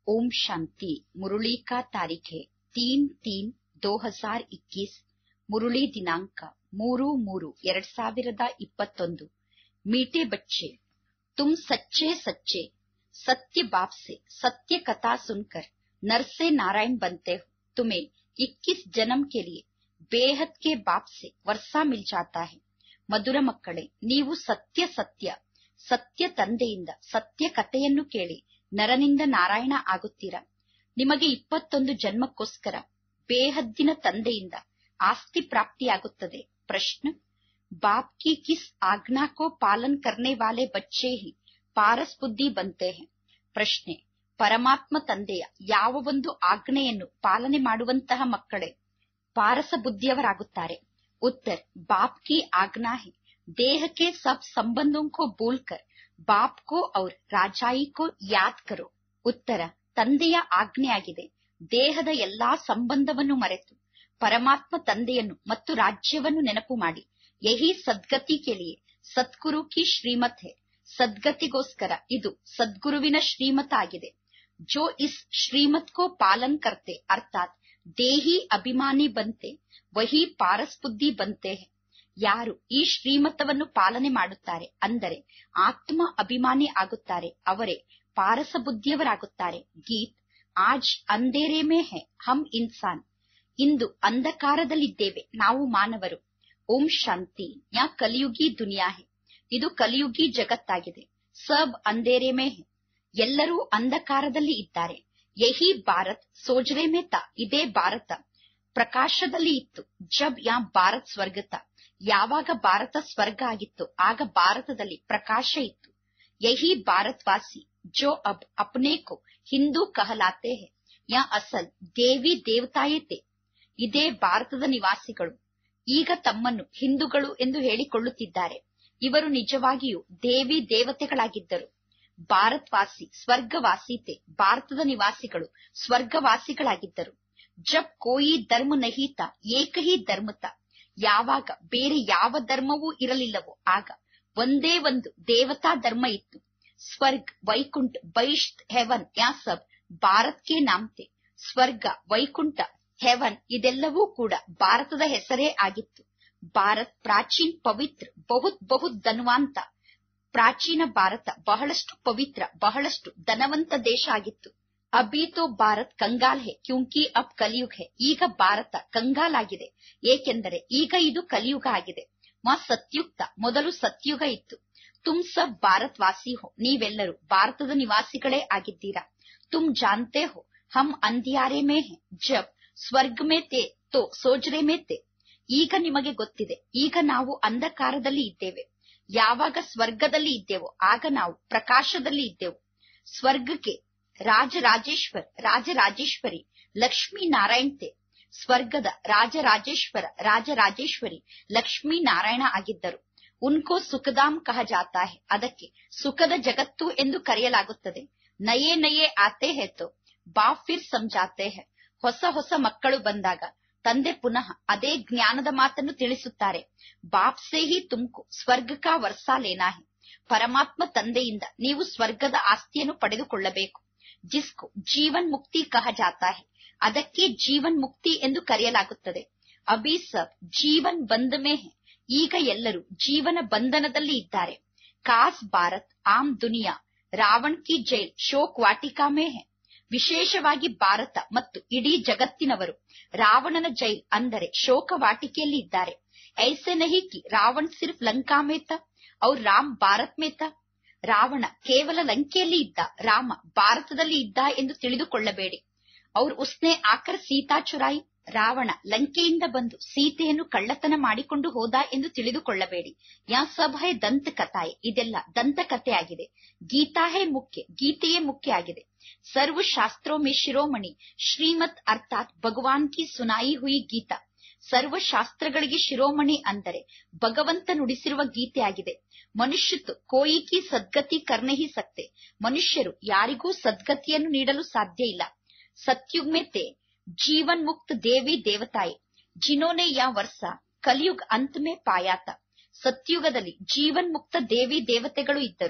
ओम शांति मुरली का तारीख है तीन तीन दो हजार इक्कीस ಮುರುಳಿ ದಿನಾಂಕ ಮೂರು ಮೂರು ಎರಡ್ ಸಾವಿರದ ಇಪ್ಪತ್ತೊಂದು ಮೀಟೆ ಬಚ್ಚೆ तुम सच्चे सच्चे सत्य बाप से सत्य कथा सुनकर नर से नारायण बनते हो तुम्हें 21 जन्म के लिए बेहद के बाप से वर्षा मिल जाता है ಮಧುರ ಮಕ್ಕಳೇ ನೀವು ಸತ್ಯ ಸತ್ಯ ಸತ್ಯ ತಂದೆಯಿಂದ ಸತ್ಯ ಕಥೆಯನ್ನು ಕೇಳಿ ನರನಿಂದ ನಾರಾಯಣ ಆಗುತ್ತೀರಾ ನಿಮಗೆ ಇಪ್ಪತ್ತೊಂದು ಜನ್ಮಕ್ಕೋಸ್ಕರ ಬೇಹದ್ದಿನ ತಂದೆಯಿಂದ ಆಸ್ತಿ ಪ್ರಾಪ್ತಿಯಾಗುತ್ತದೆ ಪ್ರಶ್ನೆ बाप की किस आज्ञा को पालन करने वाले बच्चे ही ಪಾರಸ್ ಬುದ್ಧಿ ಬಂತೆ ಹೇ ಪ್ರಶ್ನೆ ಪರಮಾತ್ಮ ತಂದೆಯ ಯಾವ ಒಂದು ಆಜ್ಞೆಯನ್ನು ಪಾಲನೆ ಮಾಡುವಂತಹ ಮಕ್ಕಳೇ ಪಾರಸ ಬುದ್ಧಿಯವರಾಗುತ್ತಾರೆ ಉತ್ತರ बाप की आज्ञा है देह के सब संबंधों को भूलकर बाप को और राजाई को याद करो ಉತ್ತರ ತಂದೆಯ ಆಜ್ಞೆಯಾಗಿದೆ ದೇಹದ ಎಲ್ಲಾ ಸಂಬಂಧವನ್ನು ಮರೆತು ಪರಮಾತ್ಮ ತಂದೆಯನ್ನು ಮತ್ತು ರಾಜ್ಯವನ್ನು ನೆನಪು ಮಾಡಿ ಯಹಿ ಸದ್ಗತಿ ಕೆಲಿಯೇ ಸದ್ಗುರು ಕಿ ಶ್ರೀಮತ್ ಹೇ ಸದ್ಗತಿಗೋಸ್ಕರ ಇದು ಸದ್ಗುರುವಿನ ಶ್ರೀಮತ ಆಗಿದೆ ಜೋ ಇಸ್ ಶ್ರೀಮತ್ ಕೋ ಪಾಲನ್ ಕರ್ತೆ ಅರ್ಥಾತ್ ದೇಹಿ ಅಭಿಮಾನಿ ಬಂತೆ ವಹಿ ಪಾರಸ್ ಬುದ್ಧಿ ಬಂತೆ ಹೇ ಯಾರು ಈ ಶ್ರೀಮತವನ್ನು ಪಾಲನೆ ಮಾಡುತ್ತಾರೆ ಅಂದರೆ ಆತ್ಮ ಅಭಿಮಾನಿ ಆಗುತ್ತಾರೆ ಅವರೇ ಪಾರಸ ಬುದ್ಧಿಯವರಾಗುತ್ತಾರೆ ಗೀತ್ ಆಜ್ ಅಂಧೇರೆ ಮೇ ಹೇ ಹಮ್ ಇನ್ಸಾನ್ ಇಂದು ಅಂಧಕಾರದಲ್ಲಿದ್ದೇವೆ ನಾವು ಮಾನವರು ಓಂ ಶಾಂತಿ ಯಾ ಕಲಿಯುಗಿ ದುನಿಯಾ ಹೇ ಇದು ಕಲಿಯುಗಿ ಜಗತ್ತಾಗಿದೆ ಸಬ್ ಅಂಧೇರೆ ಮೇ ಹೇ ಎಲ್ಲರೂ ಅಂಧಕಾರದಲ್ಲಿ ಇದ್ದಾರೆ ಯಹಿ ಭಾರತ್ ಸೋಜರೆ ಮೇ ತಾ ಇದೇ ಭಾರತ ಪ್ರಕಾಶದಲ್ಲಿ ಇತ್ತು ಜಬ್ ಯಾ ಭಾರತ್ ಸ್ವರ್ಗತ ಯಾವಾಗ ಭಾರತ ಸ್ವರ್ಗ ಆಗಿತ್ತು ಆಗ ಭಾರತದಲ್ಲಿ ಪ್ರಕಾಶ ಇತ್ತು ಯಹಿ ಭಾರತ್ವಾಸಿ ಜೋ ಅಬ್ ಅಪ್ನೆ ಕೋ ಹಿಂದೂ ಕಹಲಾತೆ ಹೇ ಯಾ ಅಸಲ್ ದೇವಿ ದೇವತಾಯತೆ ಇದೇ ಭಾರತದ ನಿವಾಸಿಗಳು ಈಗ ತಮ್ಮನ್ನು ಹಿಂದೂಗಳು ಎಂದು ಹೇಳಿಕೊಳ್ಳುತ್ತಿದ್ದಾರೆ ಇವರು ನಿಜವಾಗಿಯೂ ದೇವಿ ದೇವತೆಗಳಾಗಿದ್ದರು ಭಾರತ್ವಾಸಿ ಸ್ವರ್ಗವಾಸೀತೆ ಭಾರತದ ನಿವಾಸಿಗಳು ಸ್ವರ್ಗವಾಸಿಗಳಾಗಿದ್ದರು ಜಬ್ ಕೋಯಿ ಧರ್ಮ ನಹೀತ ಏಕ ಹಿ ಧರ್ಮತ ಯಾವಾಗ ಬೇರೆ ಯಾವ ಧರ್ಮವೂ ಇರಲಿಲ್ಲವೋ ಆಗ ಒಂದೇ ಒಂದು ದೇವತಾ ಧರ್ಮ ಇತ್ತು ಸ್ವರ್ಗ್ ವೈಕುಂಠ ಬೈಷ್ತ್ ಹೆವನ್ ಯಾ ಸಬ್ ಭಾರತ್ ಕೆ ನಾಮ್ತೆ ಸ್ವರ್ಗ ವೈಕುಂಠ ಹೆವನ್ ಇದೆಲ್ಲವೂ ಕೂಡ ಭಾರತದ ಹೆಸರೇ ಆಗಿತ್ತು ಭಾರತ್ ಪ್ರಾಚೀನ್ ಪವಿತ್ರ ಬಹುತ್ ಬಹುತ್ ಧನವಂತ ಪ್ರಾಚೀನ ಭಾರತ ಬಹಳಷ್ಟು ಪವಿತ್ರ ಬಹಳಷ್ಟು ಧನವಂತ ದೇಶ ಆಗಿತ್ತು ಅಭಿ ತೋ ಭಾರತ್ ಕಂಗಾಲ್ ಹೇ ಕ್ಯೂಂಕಿ ಅಬ್ ಕಲಿಯುಗ್ ಹೇ ಈಗ ಭಾರತ ಕಂಗಾಲ್ ಆಗಿದೆ ಏಕೆಂದರೆ ಈಗ ಇದು ಕಲಿಯುಗ ಆಗಿದೆ ವಾ ಸತ್ಯುಕ್ತ ಮೊದಲು ಸತ್ಯುಗ ಇತ್ತು ತುಮ್ ಸಬ್ ಭಾರತ್ ವಾಸಿ ಹೋ ನೀವೆಲ್ಲರೂ ಭಾರತದ ನಿವಾಸಿಗಳೇ ಆಗಿದ್ದೀರಾ ತುಮ್ ಜಾನ್ತೆ ಹೋ ಹಮ್ ಅಂಧಿಯಾರೆ ಮೇ ಹೇ ಜಬ್ ಸ್ವರ್ಗ ಮೇ ತೇ ತೋ ಸೋಜರೆ ಮೇ ತೇ ಈಗ ನಿಮಗೆ ಗೊತ್ತಿದೆ ಈಗ ನಾವು ಅಂಧಕಾರದಲ್ಲಿ ಇದ್ದೇವೆ ಯಾವಾಗ ಸ್ವರ್ಗದಲ್ಲಿ ಇದ್ದೆವೋ ಆಗ ನಾವು ಪ್ರಕಾಶದಲ್ಲಿ ಇದ್ದೆವು ಸ್ವರ್ಗಕ್ಕೆ ರಾಜರಾಜೇಶ್ವರ್ ರಾಜರಾಜೇಶ್ವರಿ ಲಕ್ಷ್ಮೀ ನಾರಾಯಣ್ ತೇ ಸ್ವರ್ಗದ ರಾಜರಾಜೇಶ್ವರ ರಾಜರಾಜೇಶ್ವರಿ ಲಕ್ಷ್ಮೀ ನಾರಾಯಣ ಆಗಿದ್ದರು ಉನ್ಕೋ ಸುಖಧಾಮ್ ಕಹ ಜಾತಾ ಹೇ ಅದಕ್ಕೆ ಸುಖದ ಜಗತ್ತು ಎಂದು ಕರೆಯಲಾಗುತ್ತದೆ ನಯೇ ನಯೇ ಆತೆ ಹೇತೋ ಬಾಪ್ ಫಿರ್ ಸಮಜಾತೆ ಹೇ ಹೊಸ ಹೊಸ ಮಕ್ಕಳು ಬಂದಾಗ ತಂದೆ ಪುನಃ ಅದೇ ಜ್ಞಾನದ ಮಾತನ್ನು ತಿಳಿಸುತ್ತಾರೆ ಬಾಪ್ ಸೇ ಹಿ ತುಮ್ಕು ಸ್ವರ್ಗ ಕಾ ವರ್ಸಾ ಲೇನಾ ಹೇ ಪರಮಾತ್ಮ ತಂದೆಯಿಂದ ನೀವು ಸ್ವರ್ಗದ ಆಸ್ತಿಯನ್ನು ಪಡೆದುಕೊಳ್ಳಬೇಕು ಜಿಸ್ಕು ಜೀವನ್ ಮುಕ್ತಿ ಕಹ ಜಾತಾ ಹೇ ಅದಕ್ಕೆ ಜೀವನ್ ಮುಕ್ತಿ ಎಂದು ಕರೆಯಲಾಗುತ್ತದೆ ಅಭಿ ಸಬ್ ಜೀವನ್ ಬಂದ ಮೇ ಹೇ ಈಗ ಎಲ್ಲರೂ ಜೀವನ ಬಂಧನದಲ್ಲಿ ಇದ್ದಾರೆ ಕಾಸ್ ಭಾರತ್ ಆಮ್ ದುನಿಯಾ ರಾವಣ್ ಕಿ ಜೈಲ್ ಶೋಕ್ ವಾಟಿಕಾ ಮೇ ಹೇ ವಿಶೇಷವಾಗಿ ಭಾರತ ಮತ್ತು ಇಡೀ ಜಗತ್ತಿನವರು ರಾವಣನ ಜೈಲ್ ಅಂದರೆ ಶೋಕವಾಟಿಕೆಯಲ್ಲಿ ಇದ್ದಾರೆ ಐಸೆ ನಹಿ ಕಿ ರಾವಣ್ ಸಿರ್ಫ್ ಲಂಕಾ ಮೇತ ಅವ್ರ ರಾಮ್ ಭಾರತ್ ಮೇತ ರಾವಣ ಕೇವಲ ಲಂಕೆಯಲ್ಲಿ ಇದ್ದ ರಾಮ ಭಾರತದಲ್ಲಿ ಇದ್ದ ಎಂದು ತಿಳಿದುಕೊಳ್ಳಬೇಡಿ ಅವ್ರು ಉಸ್ನೆ ಆಕರ್ ಸೀತಾ ಚುರಾಯಿ ರಾವಣ ಲಂಕೆಯಿಂದ ಬಂದು ಸೀತೆಯನ್ನು ಕಳ್ಳತನ ಮಾಡಿಕೊಂಡು ಹೋದ ಎಂದು ತಿಳಿದುಕೊಳ್ಳಬೇಡಿ ಯಾ ಸಬ್ ಹೈ ದಂತ ಕಥಾಯೆ ಇದೆಲ್ಲ ದಂತಕಥೆಯಾಗಿದೆ ಗೀತಾ ಹೇ ಮುಖ್ಯ ಗೀತೆಯೇ ಮುಖ್ಯ ಆಗಿದೆ ಸರ್ವ ಶಾಸ್ತ್ರೋ ಮೇ ಶಿರೋಮಣಿ ಶ್ರೀಮತ್ ಅರ್ಥಾತ್ ಭಗವಾನ್ ಕಿ ಸುನಾಯಿ ಹುಯಿ ಗೀತಾ ಸರ್ವ ಶಾಸ್ತ್ರಗಳಿಗೆ ಶಿರೋಮಣಿ ಅಂದರೆ ಭಗವಂತ ನುಡಿಸಿರುವ ಗೀತೆಯಾಗಿದೆ ಮನುಷ್ಯತು ಕೋಯಿ ಕಿ ಸದ್ಗತಿ ಕರ್ನೆ ಹಿ ಸಕ್ತೆ ಮನುಷ್ಯರು ಯಾರಿಗೂ ಸದ್ಗತಿಯನ್ನು ನೀಡಲು ಸಾಧ್ಯ ಇಲ್ಲ ಸತ್ಯುಗ್ ಮೇ ತೇ जीवन मुक्त देवी देवताए जिन्होंने यह वर्ष ಕಲಿಯುಗ್ ಅಂತ್ ಮೇ ಪಾಯಾತ ಸತ್ಯುಗದಲ್ಲಿ ಜೀವನ್ ಮುಕ್ತ ದೇವಿ ದೇವತೆಗಳು ಇದ್ದರು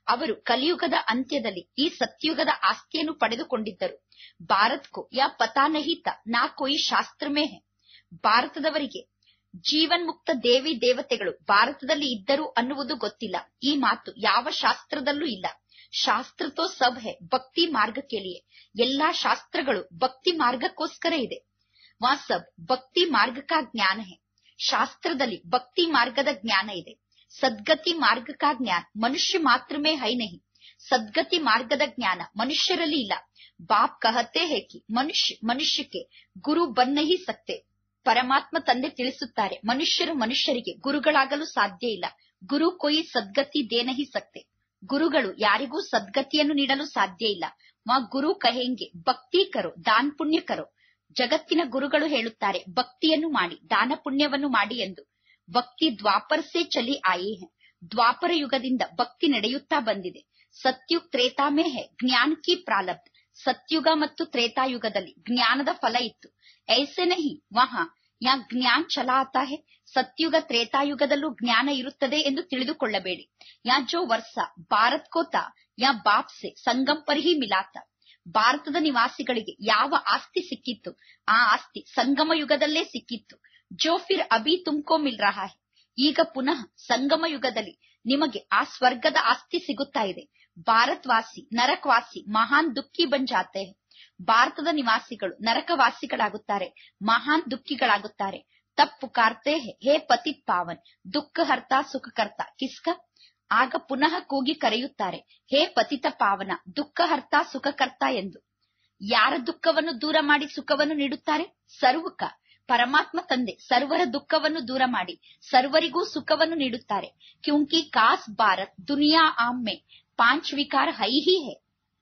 ಅವರು ಕಲಿಯುಗದ ಅಂತ್ಯದಲ್ಲಿ ಈ ಸತ್ಯುಗದ ಆಸ್ತಿಯನ್ನು ಪಡೆದುಕೊಂಡಿದ್ದರು ಭಾರತ್ಕೋ ಯಾ ಪತಾ ನಹಿತ ನಾ ಕೊಯಿ ಶಾಸ್ತ್ರಮೇ ಹೇ ಭಾರತದವರಿಗೆ ಜೀವನ್ಮುಕ್ತ ದೇವಿ ದೇವತೆಗಳು ಭಾರತದಲ್ಲಿ ಇದ್ದರು ಅನ್ನುವುದು ಗೊತ್ತಿಲ್ಲ ಈ ಮಾತು ಯಾವ ಶಾಸ್ತ್ರದಲ್ಲೂ ಇಲ್ಲ ಶಾಸ್ತ್ರ ತೋ ಸಬ್ ಹೇ ಭಕ್ತಿ ಮಾರ್ಗಕ್ಕೆ ಲಿಯೆ ಎಲ್ಲಾ ಶಾಸ್ತ್ರಗಳು ಭಕ್ತಿ ಮಾರ್ಗಕ್ಕೋಸ್ಕರ ಇದೆ ವಾ ಸಬ್ ಭಕ್ತಿ ಮಾರ್ಗ ಕಾ ಜ್ಞಾನ ಹೇ ಶಾಸ್ತ್ರದಲ್ಲಿ ಭಕ್ತಿ ಮಾರ್ಗದ ಜ್ಞಾನ ಇದೆ ಸದ್ಗತಿ ಮಾರ್ಗ ಕಾ ಜ್ಞಾನ ಮನುಷ್ಯ ಮಾತ್ರಮೇ ಹೈ ನಹಿ ಸದ್ಗತಿ ಮಾರ್ಗದ ಜ್ಞಾನ ಮನುಷ್ಯರಲ್ಲಿ ಇಲ್ಲ ಬಾಪ್ ಕಹತೆ ಹೇ ಕಿ ಮನುಷ್ಯ ಮನುಷ್ಯಕ್ಕೆ ಗುರು ಬನ್ ನಹಿ ಸಕ್ತೆ ಪರಮಾತ್ಮ ತಂದೆ ತಿಳಿಸುತ್ತಾರೆ ಮನುಷ್ಯರು ಮನುಷ್ಯರಿಗೆ ಗುರುಗಳಾಗಲು ಸಾಧ್ಯ ಇಲ್ಲ ಗುರು ಕೊಯಿ ಸದ್ಗತಿ ದೇನಹಿ ಸಕ್ತೆ ಗುರುಗಳು ಯಾರಿಗೂ ಸದ್ಗತಿಯನ್ನು ನೀಡಲು ಸಾಧ್ಯ ಇಲ್ಲ ವಾ ಗುರು ಕಹೆಂಗೆ ಭಕ್ತಿ ಕರೋ ದಾನ್ ಪುಣ್ಯ ಕರೋ ಜಗತ್ತಿನ ಗುರುಗಳು ಹೇಳುತ್ತಾರೆ ಭಕ್ತಿಯನ್ನು ಮಾಡಿ ದಾನ ಪುಣ್ಯವನ್ನು ಮಾಡಿ ಎಂದು ಭಕ್ತಿ ದ್ವಾಪರ ಸೇ ಚಲಿ ಆಯಿ ಹೇ ದ್ವಾಪರ ಯುಗದಿಂದ ಭಕ್ತಿ ನಡೆಯುತ್ತಾ ಬಂದಿದೆ ಸತ್ಯುಗ್ ತ್ರೇತಾಮೇ ಹೇ ಜ್ಞಾನ ಕಿ ಪ್ರಾಲಬ್ಧ ಸತ್ಯುಗ ಮತ್ತು ತ್ರೇತಾಯುಗದಲ್ಲಿ ಜ್ಞಾನದ ಫಲ ಇತ್ತು ಐಸೆ ನಹಿ ವಹಾ ಯಾ ಜ್ಞಾನ್ ಚಲಾ ಆತಾ ಹೇ ಸತ್ಯುಗ ತ್ರೇತಾಯುಗದಲ್ಲೂ ಜ್ಞಾನ ಇರುತ್ತದೆ ಎಂದು ತಿಳಿದುಕೊಳ್ಳಬೇಡಿ ಯಾ ಜೋ ವರ್ಷ ಭಾರತ್ ಕೋತಾ ಯಾ ಬಾಪ್ ಸೆ ಸಂಗಮ್ ಪರ್ ಹಿ ಮಿಲಾತ ಭಾರತದ ನಿವಾಸಿಗಳಿಗೆ ಯಾವ ಆಸ್ತಿ ಸಿಕ್ಕಿತ್ತು ಆ ಆಸ್ತಿ ಸಂಗಮ ಯುಗದಲ್ಲೇ ಸಿಕ್ಕಿತ್ತು ಜೋ ಫಿರ್ ಅಭಿ ತುಮ್ಕೋ ಮಿಲ್ ರಹಾ ಹೇ ಈಗ ಪುನಃ ಸಂಗಮ ಯುಗದಲ್ಲಿ ನಿಮಗೆ ಆ ಸ್ವರ್ಗದ ಆಸ್ತಿ ಸಿಗುತ್ತಾ ಇದೆ ಭಾರತ್ವಾಸಿ ನರಕವಾಸಿ ಮಹಾನ್ ದುಃಖಿ ಬನ್ ಜಾತೆ ಹೇ ಭಾರತದ ನಿವಾಸಿಗಳು ನರಕವಾಸಿಗಳಾಗುತ್ತಾರೆ ಮಹಾನ್ ದುಃಖಿಗಳಾಗುತ್ತಾರೆ ತಪ್ ಪುಕಾರ್ತೆ ಹೇ ಹೇ ಪತಿತ್ ಪಾವನ್ ದುಃಖ ಹರ್ತ ಸುಖಕರ್ತ ಕಿಸ್ಕ ಆಗ ಪುನಃ ಕೂಗಿ ಕರೆಯುತ್ತಾರೆ ಹೇ ಪತಿತ ಪಾವನ ದುಃಖ ಹರ್ತ ಸುಖಕರ್ತ ಎಂದು ಯಾರ ದುಃಖವನ್ನು ದೂರ ಮಾಡಿ ಸುಖವನ್ನು ನೀಡುತ್ತಾರೆ ಸರ್ವಕ ಪರಮಾತ್ಮ ತಂದೆ ಸರ್ವರ ದುಃಖವನ್ನು ದೂರ ಮಾಡಿ ಸರ್ವರಿಗೂ ಸುಖವನ್ನು ನೀಡುತ್ತಾರೆ ಕ್ಯೂಂಕಿ ಕಾಸ್ ಭಾರತ್ ದುನಿಯಾ ಆಮ್ಮೆ ಪಾಂಚ್ ವಿಕಾರ ಹೈ ಹಿ ಹೇ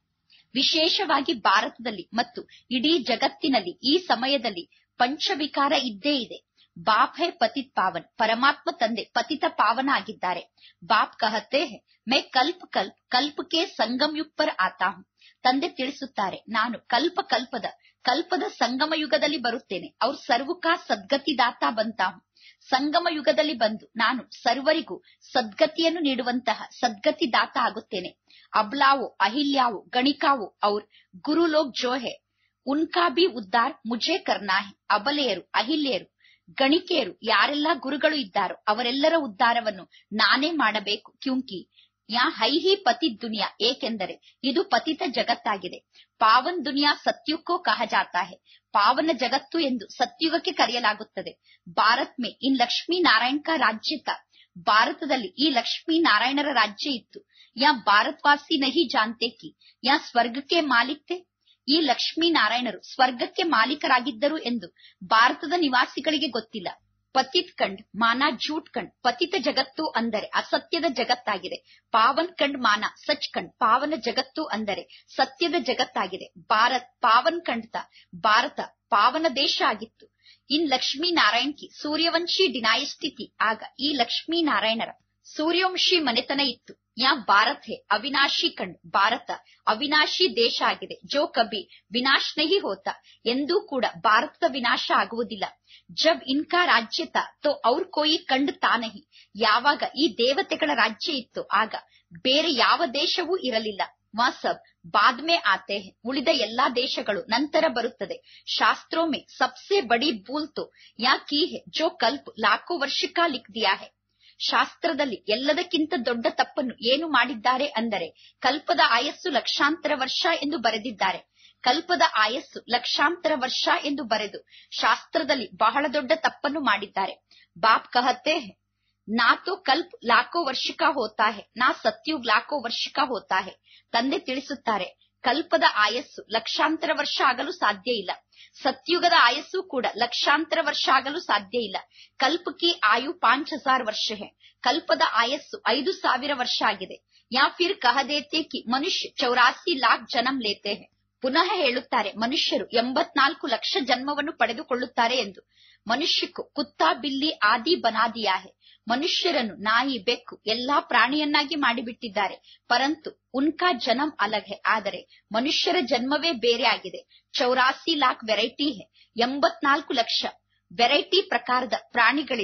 ವಿಶೇಷವಾಗಿ ಭಾರತದಲ್ಲಿ ಮತ್ತು ಇಡೀ ಜಗತ್ತಿನಲ್ಲಿ ಈ ಸಮಯದಲ್ಲಿ ಪಂಚವಿಕಾರ ಇದ್ದೇ ಇದೆ ಬಾಪ್ ಹೇ ಪತಿತ್ ಪಾವನ್ ಪರಮಾತ್ಮ ತಂದೆ ಪತಿತ ಪಾವನ ಆಗಿದ್ದಾರೆ ಬಾಪ್ ಕಹತೆ ಹೇ ಮೇ ಕಲ್ಪ ಕಲ್ಪ ಕಲ್ಪಕ್ಕೆ ಸಂಗಮ್ ಯುಗ್ ಪರ್ ಆತಾ ಹೂಂ ತಂದೆ ತಿಳಿಸುತ್ತಾರೆ ನಾನು ಕಲ್ಪ ಕಲ್ಪದ ಕಲ್ಪದ ಸಂಗಮ ಯುಗದಲ್ಲಿ ಬರುತ್ತೇನೆ ಅವ್ರ ಸರ್ವಕಾ ಸದ್ಗತಿದಾತ ಬಂತಾ ಹೂಂ ಸಂಗಮ ಯುಗದಲ್ಲಿ ಬಂದು ನಾನು ಸರ್ವರಿಗೂ ಸದ್ಗತಿಯನ್ನು ನೀಡುವಂತಹ ಸದ್ಗತಿದಾತ ಆಗುತ್ತೇನೆ ಅಬ್ಲಾವೋ ಅಹಿಲ್ಯಾವೋ ಗಣಿಕಾವೋ ಅವ್ರ ಗುರು ಲೋಗ್ ಜೋ ಹೇ ಉನ್ಕಾ ಬಿ ಉದ್ದಾರ್ ಮುಜೆ ಕರ್ನಾ ಹೇ ಅಬಲೆಯರು ಅಹಿಲ್ಯರು ಗಣಿಕೆಯರು ಯಾರೆಲ್ಲ ಗುರುಗಳು ಇದ್ದಾರೋ ಅವರೆಲ್ಲರ ಉದ್ಧಾರವನ್ನು ನಾನೇ ಮಾಡಬೇಕು ಕ್ಯೂಂಕಿ ಯಾ ಹೈಹಿ ಪತಿ ದುನಿಯಾ ಏಕೆಂದರೆ ಇದು ಪತಿತ ಜಗತ್ತಾಗಿದೆ ಪಾವನ್ ದುನಿಯಾ ಸತ್ಯುಕ್ಕೋ ಕಹ ಜಾತಾ ಹೇ ಪಾವನ ಜಗತ್ತು ಎಂದು ಸತ್ಯುಗಕ್ಕೆ ಕರೆಯಲಾಗುತ್ತದೆ ಭಾರತ್ ಮೇ ಇನ್ ಲಕ್ಷ್ಮೀ ನಾರಾಯಣ್ ಕಾ ರಾಜ್ಯ ತಾ ಭಾರತದಲ್ಲಿ ಈ ಲಕ್ಷ್ಮೀ ನಾರಾಯಣರ ರಾಜ್ಯ ಇತ್ತು ಯಾ ಭಾರತ್ವಾಸಿ ನಹಿ ಜಾನ್ತೆ ಕಿ ಯಾ ಸ್ವರ್ಗಕ್ಕೆ ಮಾಲಿಕ್ತೆ ಈ ಲಕ್ಷ್ಮೀ ನಾರಾಯಣರು ಸ್ವರ್ಗಕ್ಕೆ ಮಾಲೀಕರಾಗಿದ್ದರು ಎಂದು ಭಾರತದ ನಿವಾಸಿಗಳಿಗೆ ಗೊತ್ತಿಲ್ಲ ಪತಿತ್ ಕಂಡ್ ಮಾನ ಝೂಟ್ ಕಂಡ್ ಪತಿತ ಜಗತ್ತು ಅಂದರೆ ಅಸತ್ಯದ ಜಗತ್ತಾಗಿದೆ ಪಾವನ್ ಕಂಡ್ ಮಾನ ಸಚ್ ಕಂಡ್ ಪಾವನ ಜಗತ್ತು ಅಂದರೆ ಸತ್ಯದ ಜಗತ್ತಾಗಿದೆ ಭಾರತ್ ಪಾವನ್ ಕಂಡ್ತ ಭಾರತ ಪಾವನ ದೇಶ ಆಗಿತ್ತು ಇನ್ ಲಕ್ಷ್ಮೀ ನಾರಾಯಣ್ ಕಿ ಸೂರ್ಯವಂಶಿ ಡಿನಾಯಸ್ಥಿತಿ ಆಗ ಈ ಲಕ್ಷ್ಮೀ ನಾರಾಯಣರ ಸೂರ್ಯವಂಶಿ ಮನೆತನ ಇತ್ತು ಯಾ ಭಾರತ್ ಹೇ ಅವಿನಾಶಿ ಕಂಡ್ ಭಾರತ ಅವಿನಾಶಿ ದೇಶ ಆಗಿದೆ ಜೋ ಕಬಿ ವಿನಾಶ್ ನಹಿ ಹೋತ ಎಂದೂ ಕೂಡ ಭಾರತದ ವಿನಾಶ ಆಗುವುದಿಲ್ಲ ಜಬ್ ಇನ್ಕಾ ರಾಜ್ಯ ತಾ ತೋ ಅವ್ರ ಕೋಯಿ ಕಂಡ್ ತಾನಹಿ ಯಾವಾಗ ಈ ದೇವತೆಗಳ ರಾಜ್ಯ ಇತ್ತು ಆಗ ಬೇರೆ ಯಾವ ದೇಶವೂ ಇರಲಿಲ್ಲ ವಾ ಸಬ್ ಬಾದ್ ಮೇ ಆತೆ ಹೇ ಉಳಿದ ಎಲ್ಲಾ ದೇಶಗಳು ನಂತರ ಬರುತ್ತದೆ ಶಾಸ್ತ್ರೋ ಮೇ ಸಬ್ಸೆ ಬಡಿ ಭೂಲ್ ತೋ ಯಾ ಕಿ ಹೇ ಜೋ ಕಲ್ಪ್ ಲಾಖೋ ವರ್ಷಕಾ ಲಿಖ್ ದಿಯಾ ಹೇ ಶಾಸ್ತ್ರದಲ್ಲಿ ಎಲ್ಲದಕ್ಕಿಂತ ದೊಡ್ಡ ತಪ್ಪನ್ನು ಏನು ಮಾಡಿದ್ದಾರೆ ಅಂದರೆ ಕಲ್ಪದ ಆಯಸ್ಸು ಲಕ್ಷಾಂತರ ವರ್ಷ ಎಂದು ಬರೆದಿದ್ದಾರೆ ಕಲ್ಪದ ಆಯಸ್ಸು ಲಕ್ಷಾಂತರ ವರ್ಷ ಎಂದು ಬರೆದು ಶಾಸ್ತ್ರದಲ್ಲಿ ಬಹಳ ದೊಡ್ಡ ತಪ್ಪನ್ನು ಮಾಡಿದ್ದಾರೆ ಬಾಪ್ ಕಹತೆ ಹೇ ನಾ ತೋ ಕಲ್ಪ್ ಲಾಖೋ ವರ್ಷಕ ಹೋತಾ ಹೇ ನಾ ಸತ್ಯುಗ್ ಲಾಖೋ ವರ್ಷಕ ಹೋತಾ ಹೇ ತಂದೆ ತಿಳಿಸುತ್ತಾರೆ ಕಲ್ಪದ ಆಯಸ್ಸು ಲಕ್ಷಾಂತರ ವರ್ಷ ಆಗಲು ಸಾಧ್ಯ ಇಲ್ಲ ಸತ್ಯುಗದ ಆಯಸ್ಸು ಕೂಡ ಲಕ್ಷಾಂತರ ವರ್ಷ ಆಗಲು ಸಾಧ್ಯ ಇಲ್ಲ ಕಲ್ಪ ಕಿ ಆಯು ಪಾಂಚ್ ಹಜಾರ್ ವರ್ಷ ಹೇ ಕಲ್ಪದ ಆಯಸ್ಸು ಐದು ಸಾವಿರ ವರ್ಷ ಆಗಿದೆ ಯಾ ಫಿರ್ ಕಹ ದೇತೆ ಕಿ ಮನುಷ್ಯ ಚೌರಾಸಿ ಲಾಖ್ ಜನ್ಮ್ ಲೇತೆ ಹೇ ಪುನಃ ಹೇಳುತ್ತಾರೆ ಮನುಷ್ಯರು ಎಂಬತ್ನಾಲ್ಕು ಲಕ್ಷ ಜನ್ಮವನ್ನು ಪಡೆದುಕೊಳ್ಳುತ್ತಾರೆ ಎಂದು ಮನುಷ್ಯಕ್ಕೂ ಕುತ್ತಾ ಬಿಲ್ಲಿ ಆದಿ ಬನಾದಿಯಾ ಹೇ ಮನುಷ್ಯರನ್ನು ನಾಯಿ ಬೆಕ್ಕು ಎಲ್ಲಾ ಪ್ರಾಣಿಯನ್ನಾಗಿ ಮಾಡಿಬಿಟ್ಟಿದ್ದಾರೆ ಪರಂತು ಉನ್ಕಾ ಜನಮ್ ಅಲಗ್ ಹೇ ಆದರೆ ಮನುಷ್ಯರ ಜನ್ಮವೇ ಬೇರೆ ಆಗಿದೆ ಚೌರಾಸಿ ಲಾಖ್ ವೆರೈಟಿ ಹೇ ಎಂಬತ್ನಾಲ್ಕು ಲಕ್ಷ ವೆರೈಟಿ ಪ್ರಕಾರದ ಪ್ರಾಣಿಗಳಿದೆ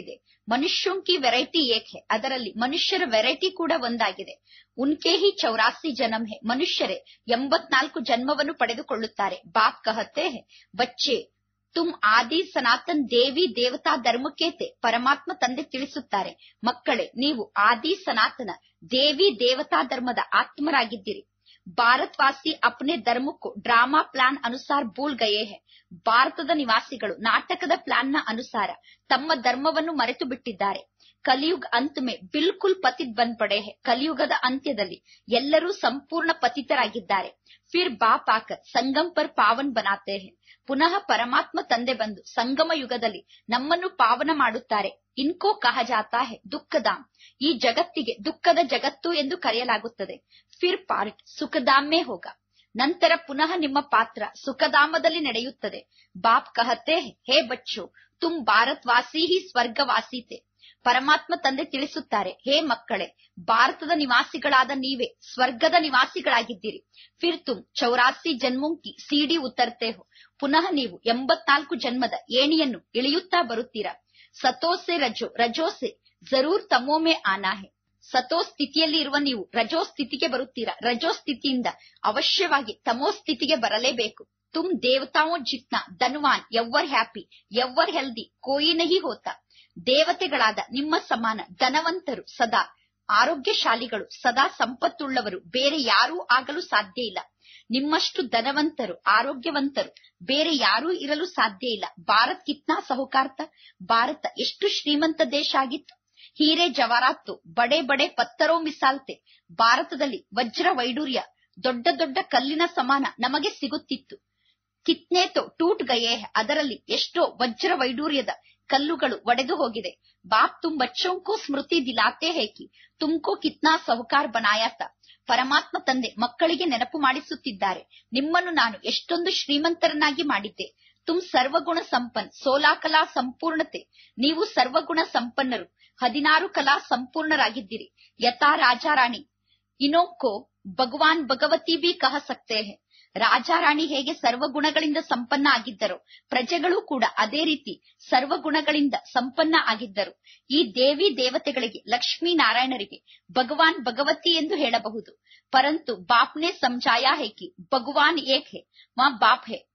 ಮನುಷ್ಯೋं की ವೆರೈಟಿ ಏಕ್ ಹೈ ಅದರಲ್ಲಿ ಮನುಷ್ಯರ ವೆರೈಟಿ ಕೂಡ ಒಂದಾಗಿದೆ ಉನ್ಕೆ ಹಿ ಚೌರಾಸಿ ಜನ್ಮ ಹೈ ಮನುಷ್ಯರೇ ಎಂಬತ್ನಾಲ್ಕು ಜನ್ಮವನ್ನು ಪಡೆದುಕೊಳ್ಳುತ್ತಾರೆ ಬಾಪ್ ಕಹತೆ ಹೈ ಬಚ್ಚೆ ತುಮ್ ಆದಿ ಸನಾತನ್ ದೇವಿ ದೇವತಾ ಧರ್ಮಕ್ಕೆ ತೆ ಪರಮಾತ್ಮ ತಂದೆ ತಿಳಿಸುತ್ತಾರೆ ಮಕ್ಕಳೇ ನೀವು ಆದಿ ಸನಾತನ ದೇವಿ ದೇವತಾ ಧರ್ಮದ ಆತ್ಮರಾಗಿದ್ದೀರಿ ಭಾರತ್ವಾಸಿ ಅಪ್ನೆ ಧರ್ಮಕ್ಕೂ ಡ್ರಾಮಾ ಪ್ಲಾನ್ ಅನುಸಾರ ಭೂಲ್ ಗಯೇ ಹೈ ಭಾರತದ ನಿವಾಸಿಗಳು ನಾಟಕದ ಪ್ಲಾನ್ನ ಅನುಸಾರ ತಮ್ಮ ಧರ್ಮವನ್ನು ಮರೆತು ಬಿಟ್ಟಿದ್ದಾರೆ ಕಲಿಯುಗ ಅಂತ್ ಮೇ ಬಿಲ್ಕುಲ್ ಪತಿತ್ ಬಂದ್ ಪಡೆ ಹೈ ಕಲಿಯುಗದ ಅಂತ್ಯದಲ್ಲಿ ಎಲ್ಲರೂ ಸಂಪೂರ್ಣ ಪತಿತರಾಗಿದ್ದಾರೆ ಫಿರ್ ಬಾಪ್ ಆಕರ್ ಸಂಗಮ್ ಪರ್ ಪಾವನ್ ಬನಾತೆ ಹೈ ಪುನಃ ಪರಮಾತ್ಮ ತಂದೆ ಬಂದು ಸಂಗಮ ಯುಗದಲ್ಲಿ ನಮ್ಮನ್ನು ಪಾವನ ಮಾಡುತ್ತಾರೆ ಇನ್ಕೋ ಕಹ ಜಾತಾ ಹೈ ದುಃಖಧಾಮ್ ಈ ಜಗತ್ತಿಗೆ ದುಃಖದ ಜಗತ್ತು ಎಂದು ಕರೆಯಲಾಗುತ್ತದೆ ಫಿರ್ ಪಾರ್ಟ್ ಸುಖಧಾಮೇ ಹೋಗ ನಂತರ ಪುನಃ ನಿಮ್ಮ ಪಾತ್ರ ಸುಖಧಾಮದಲ್ಲಿ ನಡೆಯುತ್ತದೆ ಬಾಪ್ ಕಹತೆ ಹೈ, ಹೇ ಬಚ್ಚೋ ತುಮ್ ಭಾರತ್ವಾಸಿ ಹಿ ಸ್ವರ್ಗವಾಸೀತೆ ಪರಮಾತ್ಮ ತಂದೆ ತಿಳಿಸುತ್ತಾರೆ ಹೇ ಮಕ್ಕಳೇ ಭಾರತದ ನಿವಾಸಿಗಳಾದ ನೀವೇ ಸ್ವರ್ಗದ ನಿವಾಸಿಗಳಾಗಿದ್ದೀರಿ ಫಿರ್ ತುಮ್ ಚೌರಾಸಿ ಜನ್ಮುಂಕಿ ಸಿಡಿ ಉತ್ತರ್ತೆ ಹೋ ಪುನಃ ನೀವು ಎಂಬತ್ನಾಲ್ಕು ಜನ್ಮದ ಏಣಿಯನ್ನು ಇಳಿಯುತ್ತಾ ಬರುತ್ತೀರಾ ಸತೋಸೆ ರಜೋ ರಜೋಸೆ ಜರೂರ್ ತಮೋಮೆ ಆನಾ ಹೆ ಸತೋ ಸ್ಥಿತಿಯಲ್ಲಿ ಇರುವ ನೀವು ರಜೋ ಸ್ಥಿತಿಗೆ ಬರುತ್ತೀರಾ ರಜೋ ಸ್ಥಿತಿಯಿಂದ ಅವಶ್ಯವಾಗಿ ತಮೋ ಸ್ಥಿತಿಗೆ ಬರಲೇಬೇಕು ತುಮ್ ದೇವತಾओं ಜಿತ್ನಾ ಧನ್ವಾನ್ ಎವ್ವರ್ ಹ್ಯಾಪಿ ಎವ್ವರ್ ಹೆಲ್ದಿ ಕೋಯಿ ನಹಿ ಹೋತಾ ದೇವತೆಗಳಾದ ನಿಮ್ಮ ಸಮಾನ ಧನವಂತರು ಸದಾ ಆರೋಗ್ಯಶಾಲಿಗಳು ಸದಾ ಸಂಪತ್ತುಳ್ಳವರು ಬೇರೆ ಯಾರೂ ಆಗಲು ಸಾಧ್ಯ ಇಲ್ಲ ನಿಮ್ಮಷ್ಟು ಧನವಂತರು ಆರೋಗ್ಯವಂತರು ಬೇರೆ ಯಾರೂ ಇರಲು ಸಾಧ್ಯ ಇಲ್ಲ ಭಾರತ್ ಕಿತ್ನಾ ಸಹುಕಾರ್ತ ಭಾರತ ಎಷ್ಟು ಶ್ರೀಮಂತ ದೇಶ ಆಗಿತ್ತು ಹೀರೆ ಜವಾರಾತ್ತು ಬಡೆ ಬಡೆ ಪತ್ತರೋ ಮಿಸಾಲ್ತೆ ಭಾರತದಲ್ಲಿ ವಜ್ರ ವೈಡೂರ್ಯ ದೊಡ್ಡ ದೊಡ್ಡ ಕಲ್ಲಿನ ಸಮಾನ ನಮಗೆ ಸಿಗುತ್ತಿತ್ತು ಕಿತ್ನೆ ತೋ ಟೂಟ್ ಗಯೇ ಹೈ. ಅದರಲ್ಲಿ ಎಷ್ಟೋ ವಜ್ರ ವೈಡೂರ್ಯದ ಕಲ್ಲುಗಳು ಒಡೆದು ಹೋಗಿದೆ ಬಾಪ್ ತುಮ್ ಬಚ್ಚೋं को ಸ್ಮೃತಿ ದಿಲಾತೆ ಹೈ ಕಿ ತುಮ್ಕೋ ಕಿತ್ನಾ ಸಹುಕಾರ್ ಬನಾಯಾ ತಾ ಪರಮಾತ್ಮ ತಂದೆ ಮಕ್ಕಳಿಗೆ ನೆನಪು ಮಾಡಿಸುತ್ತಿದ್ದಾರೆ ನಿಮ್ಮನ್ನು ನಾನು ಎಷ್ಟೊಂದು ಶ್ರೀಮಂತರನ್ನಾಗಿ ಮಾಡಿದ್ದೆ ತುಮ್ ಸರ್ವಗುಣ ಸಂಪನ್ ಸೋಲಾ ಕಲಾ ಸಂಪೂರ್ಣತೆ ನೀವು ಸರ್ವಗುಣ ಸಂಪನ್ನರು ಹದಿನಾರು ಕಲಾ ಸಂಪೂರ್ಣರಾಗಿದ್ದೀರಿ ಯಥಾ ರಾಜಾರಾಣಿ ಇನೋಂಕೋ ಭಗವಾನ್ ಭಗವತಿ ಬಿ ಕಹ ಸಕ್ತೆ ಹೈ ರಾಜಾರಾಣಿ ಹೇಗೆ ಸರ್ವಗುಣಗಳಿಂದ ಸಂಪನ್ನ ಆಗಿದ್ದರೋ ಪ್ರಜೆಗಳು ಕೂಡ ಅದೇ ರೀತಿ ಸರ್ವಗುಣಗಳಿಂದ ಸಂಪನ್ನ ಆಗಿದ್ದರು ಈ ದೇವಿ ದೇವತೆಗಳಿಗೆ ಲಕ್ಷ್ಮೀ ನಾರಾಯಣರಿಗೆ ಭಗವಾನ್ ಭಗವತಿ ಎಂದು ಹೇಳಬಹುದು ಪರಂತು ಬಾಪ್ನೆ ಸಮಜಾಯಾ ಹೇ ಕಿ ಭಗವಾನ್ ಏಕ್ ಹೇ ಮಾ ಬಾಪ್ ಹೇ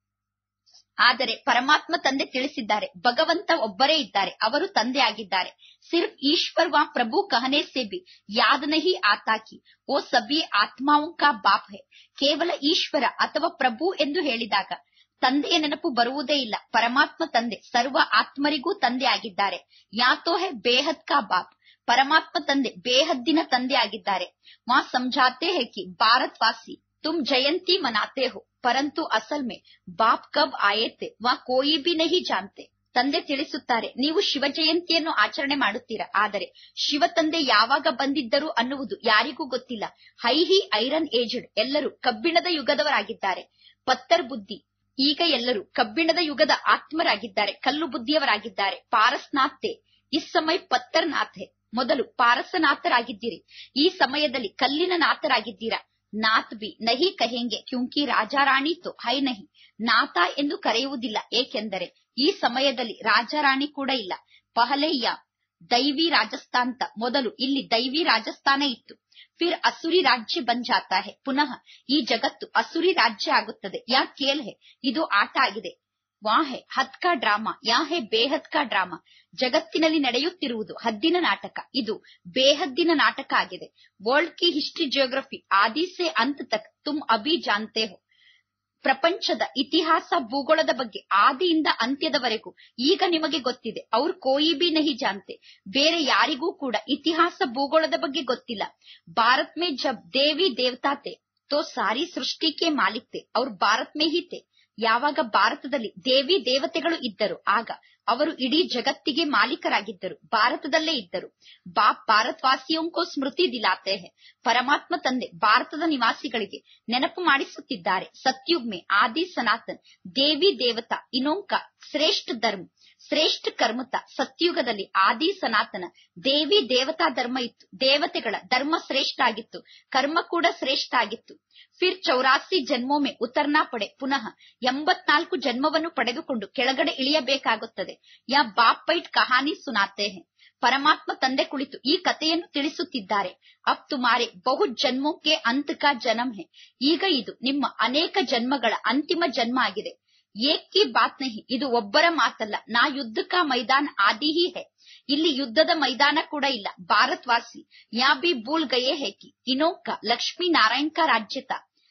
ಆದರೆ ಪರಮಾತ್ಮ ತಂದೆ ತಿಳಿಸಿದ್ದಾರೆ ಭಗವಂತ ಒಬ್ಬರೇ ಇದ್ದಾರೆ ಅವರು ತಂದೆ ಆಗಿದ್ದಾರೆ ಸಿರ್ಫ್ ಈಶ್ವರ್ ವಾ ಪ್ರಭು ಕಹನೆ ಸೆ ಬಿ ಯಾದ್ ನಹಿ ಆತಾ ಕಿ ಓ ಸಬಿ ಆತ್ಮಾओं ಕಾ ಬಾಪ್ ಹೇ ಕೇವಲ ಈಶ್ವರ ಅಥವಾ ಪ್ರಭು ಎಂದು ಹೇಳಿದಾಗ ತಂದೆಯ ನೆನಪು ಬರುವುದೇ ಇಲ್ಲ ಪರಮಾತ್ಮ ತಂದೆ ಸರ್ವ ಆತ್ಮರಿಗೂ ತಂದೆ ಆಗಿದ್ದಾರೆ ಯಾತೋ ಹೇ ಬೇಹದ್ ಕಾ ಬಾಪ್ ಪರಮಾತ್ಮ ತಂದೆ ಬೇಹದ್ದಿನ ತಂದೆ ಆಗಿದ್ದಾರೆ ಮಾ ಸಮझाते हैं कि भारतवासी तुम जयंती मनाते हो परंतु असल में बाप कब आए थे वह कोई भी नहीं जानते ತಂದೆ ತಿಳಿಸುತ್ತಾರೆ ನೀವು ಶಿವ ಜಯಂತಿಯನ್ನು ಆಚರಣೆ ಮಾಡುತ್ತೀರಾ ಆದರೆ ಶಿವ ತಂದೆ ಯಾವಾಗ ಬಂದಿದ್ದರು ಅನ್ನುವುದು ಯಾರಿಗೂ ಗೊತ್ತಿಲ್ಲ ಹೈಹಿ ಐರನ್ ಏಜ್ಡ್ ಎಲ್ಲರೂ ಕಬ್ಬಿಣದ ಯುಗದವರಾಗಿದ್ದಾರೆ ಪತ್ತರ್ ಬುದ್ಧಿ ಈಗ ಎಲ್ಲರೂ ಕಬ್ಬಿಣದ ಯುಗದ ಆತ್ಮರಾಗಿದ್ದಾರೆ ಕಲ್ಲು ಬುದ್ಧಿಯವರಾಗಿದ್ದಾರೆ ಪಾರಸ್ನಾಥೆ ಇಸ್ ಸಮಯ ಪತ್ತರ್ ನಾಥೆ ಮೊದಲು ಪಾರಸನಾಥರಾಗಿದ್ದೀರಿ ಈ ಸಮಯದಲ್ಲಿ ಕಲ್ಲಿನ ನಾಥರಾಗಿದ್ದೀರಾ ನಾಥ್ ಬಿ ನಹಿ ಕಹೆಂಗೆ ಕ್ಯೂಂಕಿ ರಾಜಾರಾಣಿ ತೋ ಹೈ ನಹಿ ನಾಥ ಎಂದು ಕರೆಯುವುದಿಲ್ಲ ಏಕೆಂದರೆ ಈ ಸಮಯದಲ್ಲಿ ರಾಜಾರಾಣಿ ಕೂಡ ಇಲ್ಲ ಪಹಲೆಯ ದೈವಿ ರಾಜಸ್ಥಾನ್ ತ ಮೊದಲು ಇಲ್ಲಿ ದೈವಿ ರಾಜಸ್ಥಾನ ಇತ್ತು ಫಿರ್ ಅಸುರಿ ರಾಜ್ಯ ಬನ್ ಜಾತಾ ಹೆ ಪುನಃ ಈ ಜಗತ್ತು ಅಸುರಿ ರಾಜ್ಯ ಆಗುತ್ತದೆ ಯಾ ಕೇಲ್ ಹೆ ಇದು ಆಟ ಆಗಿದೆ ವಾ ಹೆ ಹತ್ ಕಾ ಡ್ರಾಮಾ ಯಾ ಹೆ ಬೇಹದ್ ಕಾ ಡ್ರಾಮಾ ಜಗತ್ತಿನಲ್ಲಿ ನಡೆಯುತ್ತಿರುವುದು ಹದ್ದಿನ ನಾಟಕ ಇದು ಬೇಹದ್ದಿನ ನಾಟಕ ಆಗಿದೆ ವರ್ಲ್ಡ್ ಕಿ ಹಿಸ್ಟ್ರಿ ಜಿಯೋಗ್ರಫಿ ಆದಿ ಸೆ ಅಂತ್ ತಕ್ ತುಮ್ ಅಭಿ ಜಾನ್ತೆ ಹೋ ಪ್ರಪಂಚದ ಇತಿಹಾಸ ಭೂಗೋಳದ ಬಗ್ಗೆ ಆದಿಯಿಂದ ಅಂತ್ಯದವರೆಗೂ ಈಗ ನಿಮಗೆ ಗೊತ್ತಿದೆ ಅವ್ರು ಕೋಯಿ ಬಿ ನಹಿ ಜಾನ್ತೆ ಬೇರೆ ಯಾರಿಗೂ ಕೂಡ ಇತಿಹಾಸ ಭೂಗೋಳದ ಬಗ್ಗೆ ಗೊತ್ತಿಲ್ಲ ಭಾರತ್ ಮೇ ಜಬ್ ದೇವಿ ದೇವತಾತೆ ತೋ ಸಾರಿ ಸೃಷ್ಟಿಕೆ ಮಾಲಿಕ್ತೆ ಅವ್ರು ಭಾರತ್ ಮೇ ಹೀತೆ ಯಾವಾಗ ಭಾರತದಲ್ಲಿ ದೇವಿ ದೇವತೆಗಳು ಇದ್ದರು ಆಗ ಅವರು ಇಡೀ ಜಗತ್ತಿಗೆ ಮಾಲೀಕರಾಗಿದ್ದರು ಭಾರತದಲ್ಲೇ ಇದ್ದರು ಬಾಪ್ ಭಾರತ್ವಾಸಿಯೋಂಕೋ ಸ್ಮೃತಿ ದಿಲಾತೆ ಹೆ ಪರಮಾತ್ಮ ತಂದೆ ಭಾರತದ ನಿವಾಸಿಗಳಿಗೆ ನೆನಪು ಮಾಡಿಸುತ್ತಿದ್ದಾರೆ ಸತ್ಯುಗ್ ಮೇ ಆದಿ ಸನಾತನ್ ದೇವಿ ದೇವತಾ ಇನೋಂಕ ಶ್ರೇಷ್ಠ ಧರ್ಮ ಶ್ರೇಷ್ಠ ಕರ್ಮತ ಸತ್ಯುಗದಲ್ಲಿ ಆದಿ ಸನಾತನ ದೇವಿ ದೇವತಾ ಧರ್ಮ ಇತ್ತು ದೇವತೆಗಳ ಧರ್ಮ ಶ್ರೇಷ್ಠ ಆಗಿತ್ತು ಕರ್ಮ ಕೂಡ ಶ್ರೇಷ್ಠ ಆಗಿತ್ತು ಫಿರ್ ಚೌರಾಸಿ ಜನ್ಮೊಮ್ಮೆ ಉತ್ತರ್ನಾ ಪಡೆ ಪುನಃ ಎಂಬತ್ನಾಲ್ಕು ಜನ್ಮವನ್ನು ಪಡೆದುಕೊಂಡು ಕೆಳಗಡೆ ಇಳಿಯಬೇಕಾಗುತ್ತದೆ ಯಾ ಬಾಪ್ ಪೈಟ್ ಕಹಾನಿ ಸುನಾತೆ ಹೆ ಪರಮಾತ್ಮ ತಂದೆ ಕುಳಿತು ಈ ಕಥೆಯನ್ನು ತಿಳಿಸುತ್ತಿದ್ದಾರೆ ಅಬ್ ತುಮಾರೆ ಬಹು ಜನ್ಮೋಕೆ ಅಂತ್ ಕಾ ಜನ್ಮ ಹೇ ಈಗ ಇದು ನಿಮ್ಮ ಅನೇಕ ಜನ್ಮಗಳ ಅಂತಿಮ ಜನ್ಮ ಆಗಿದೆ ಏಕ್ ಕಿ ಬಾತ್ ನಹಿ ಇದು ಒಬ್ಬರ ಮಾತಲ್ಲ ನಾ ಯುದ್ಧ ಕಾ ಮೈದಾನ್ ಆದಿ ಹಿ ಹೇ ಇಲ್ಲಿ ಯುದ್ಧದ ಮೈದಾನ ಕೂಡ ಇಲ್ಲ ಭಾರತ್ ವಾಸಿ ಯಾ ಬಿ ಭೂಲ್ ಗಯೇ ಹೇ ಕಿ ಇನೋಕ ಲಕ್ಷ್ಮೀ ನಾರಾಯಣ್ ಕಾ ರಾಜ್ಯತ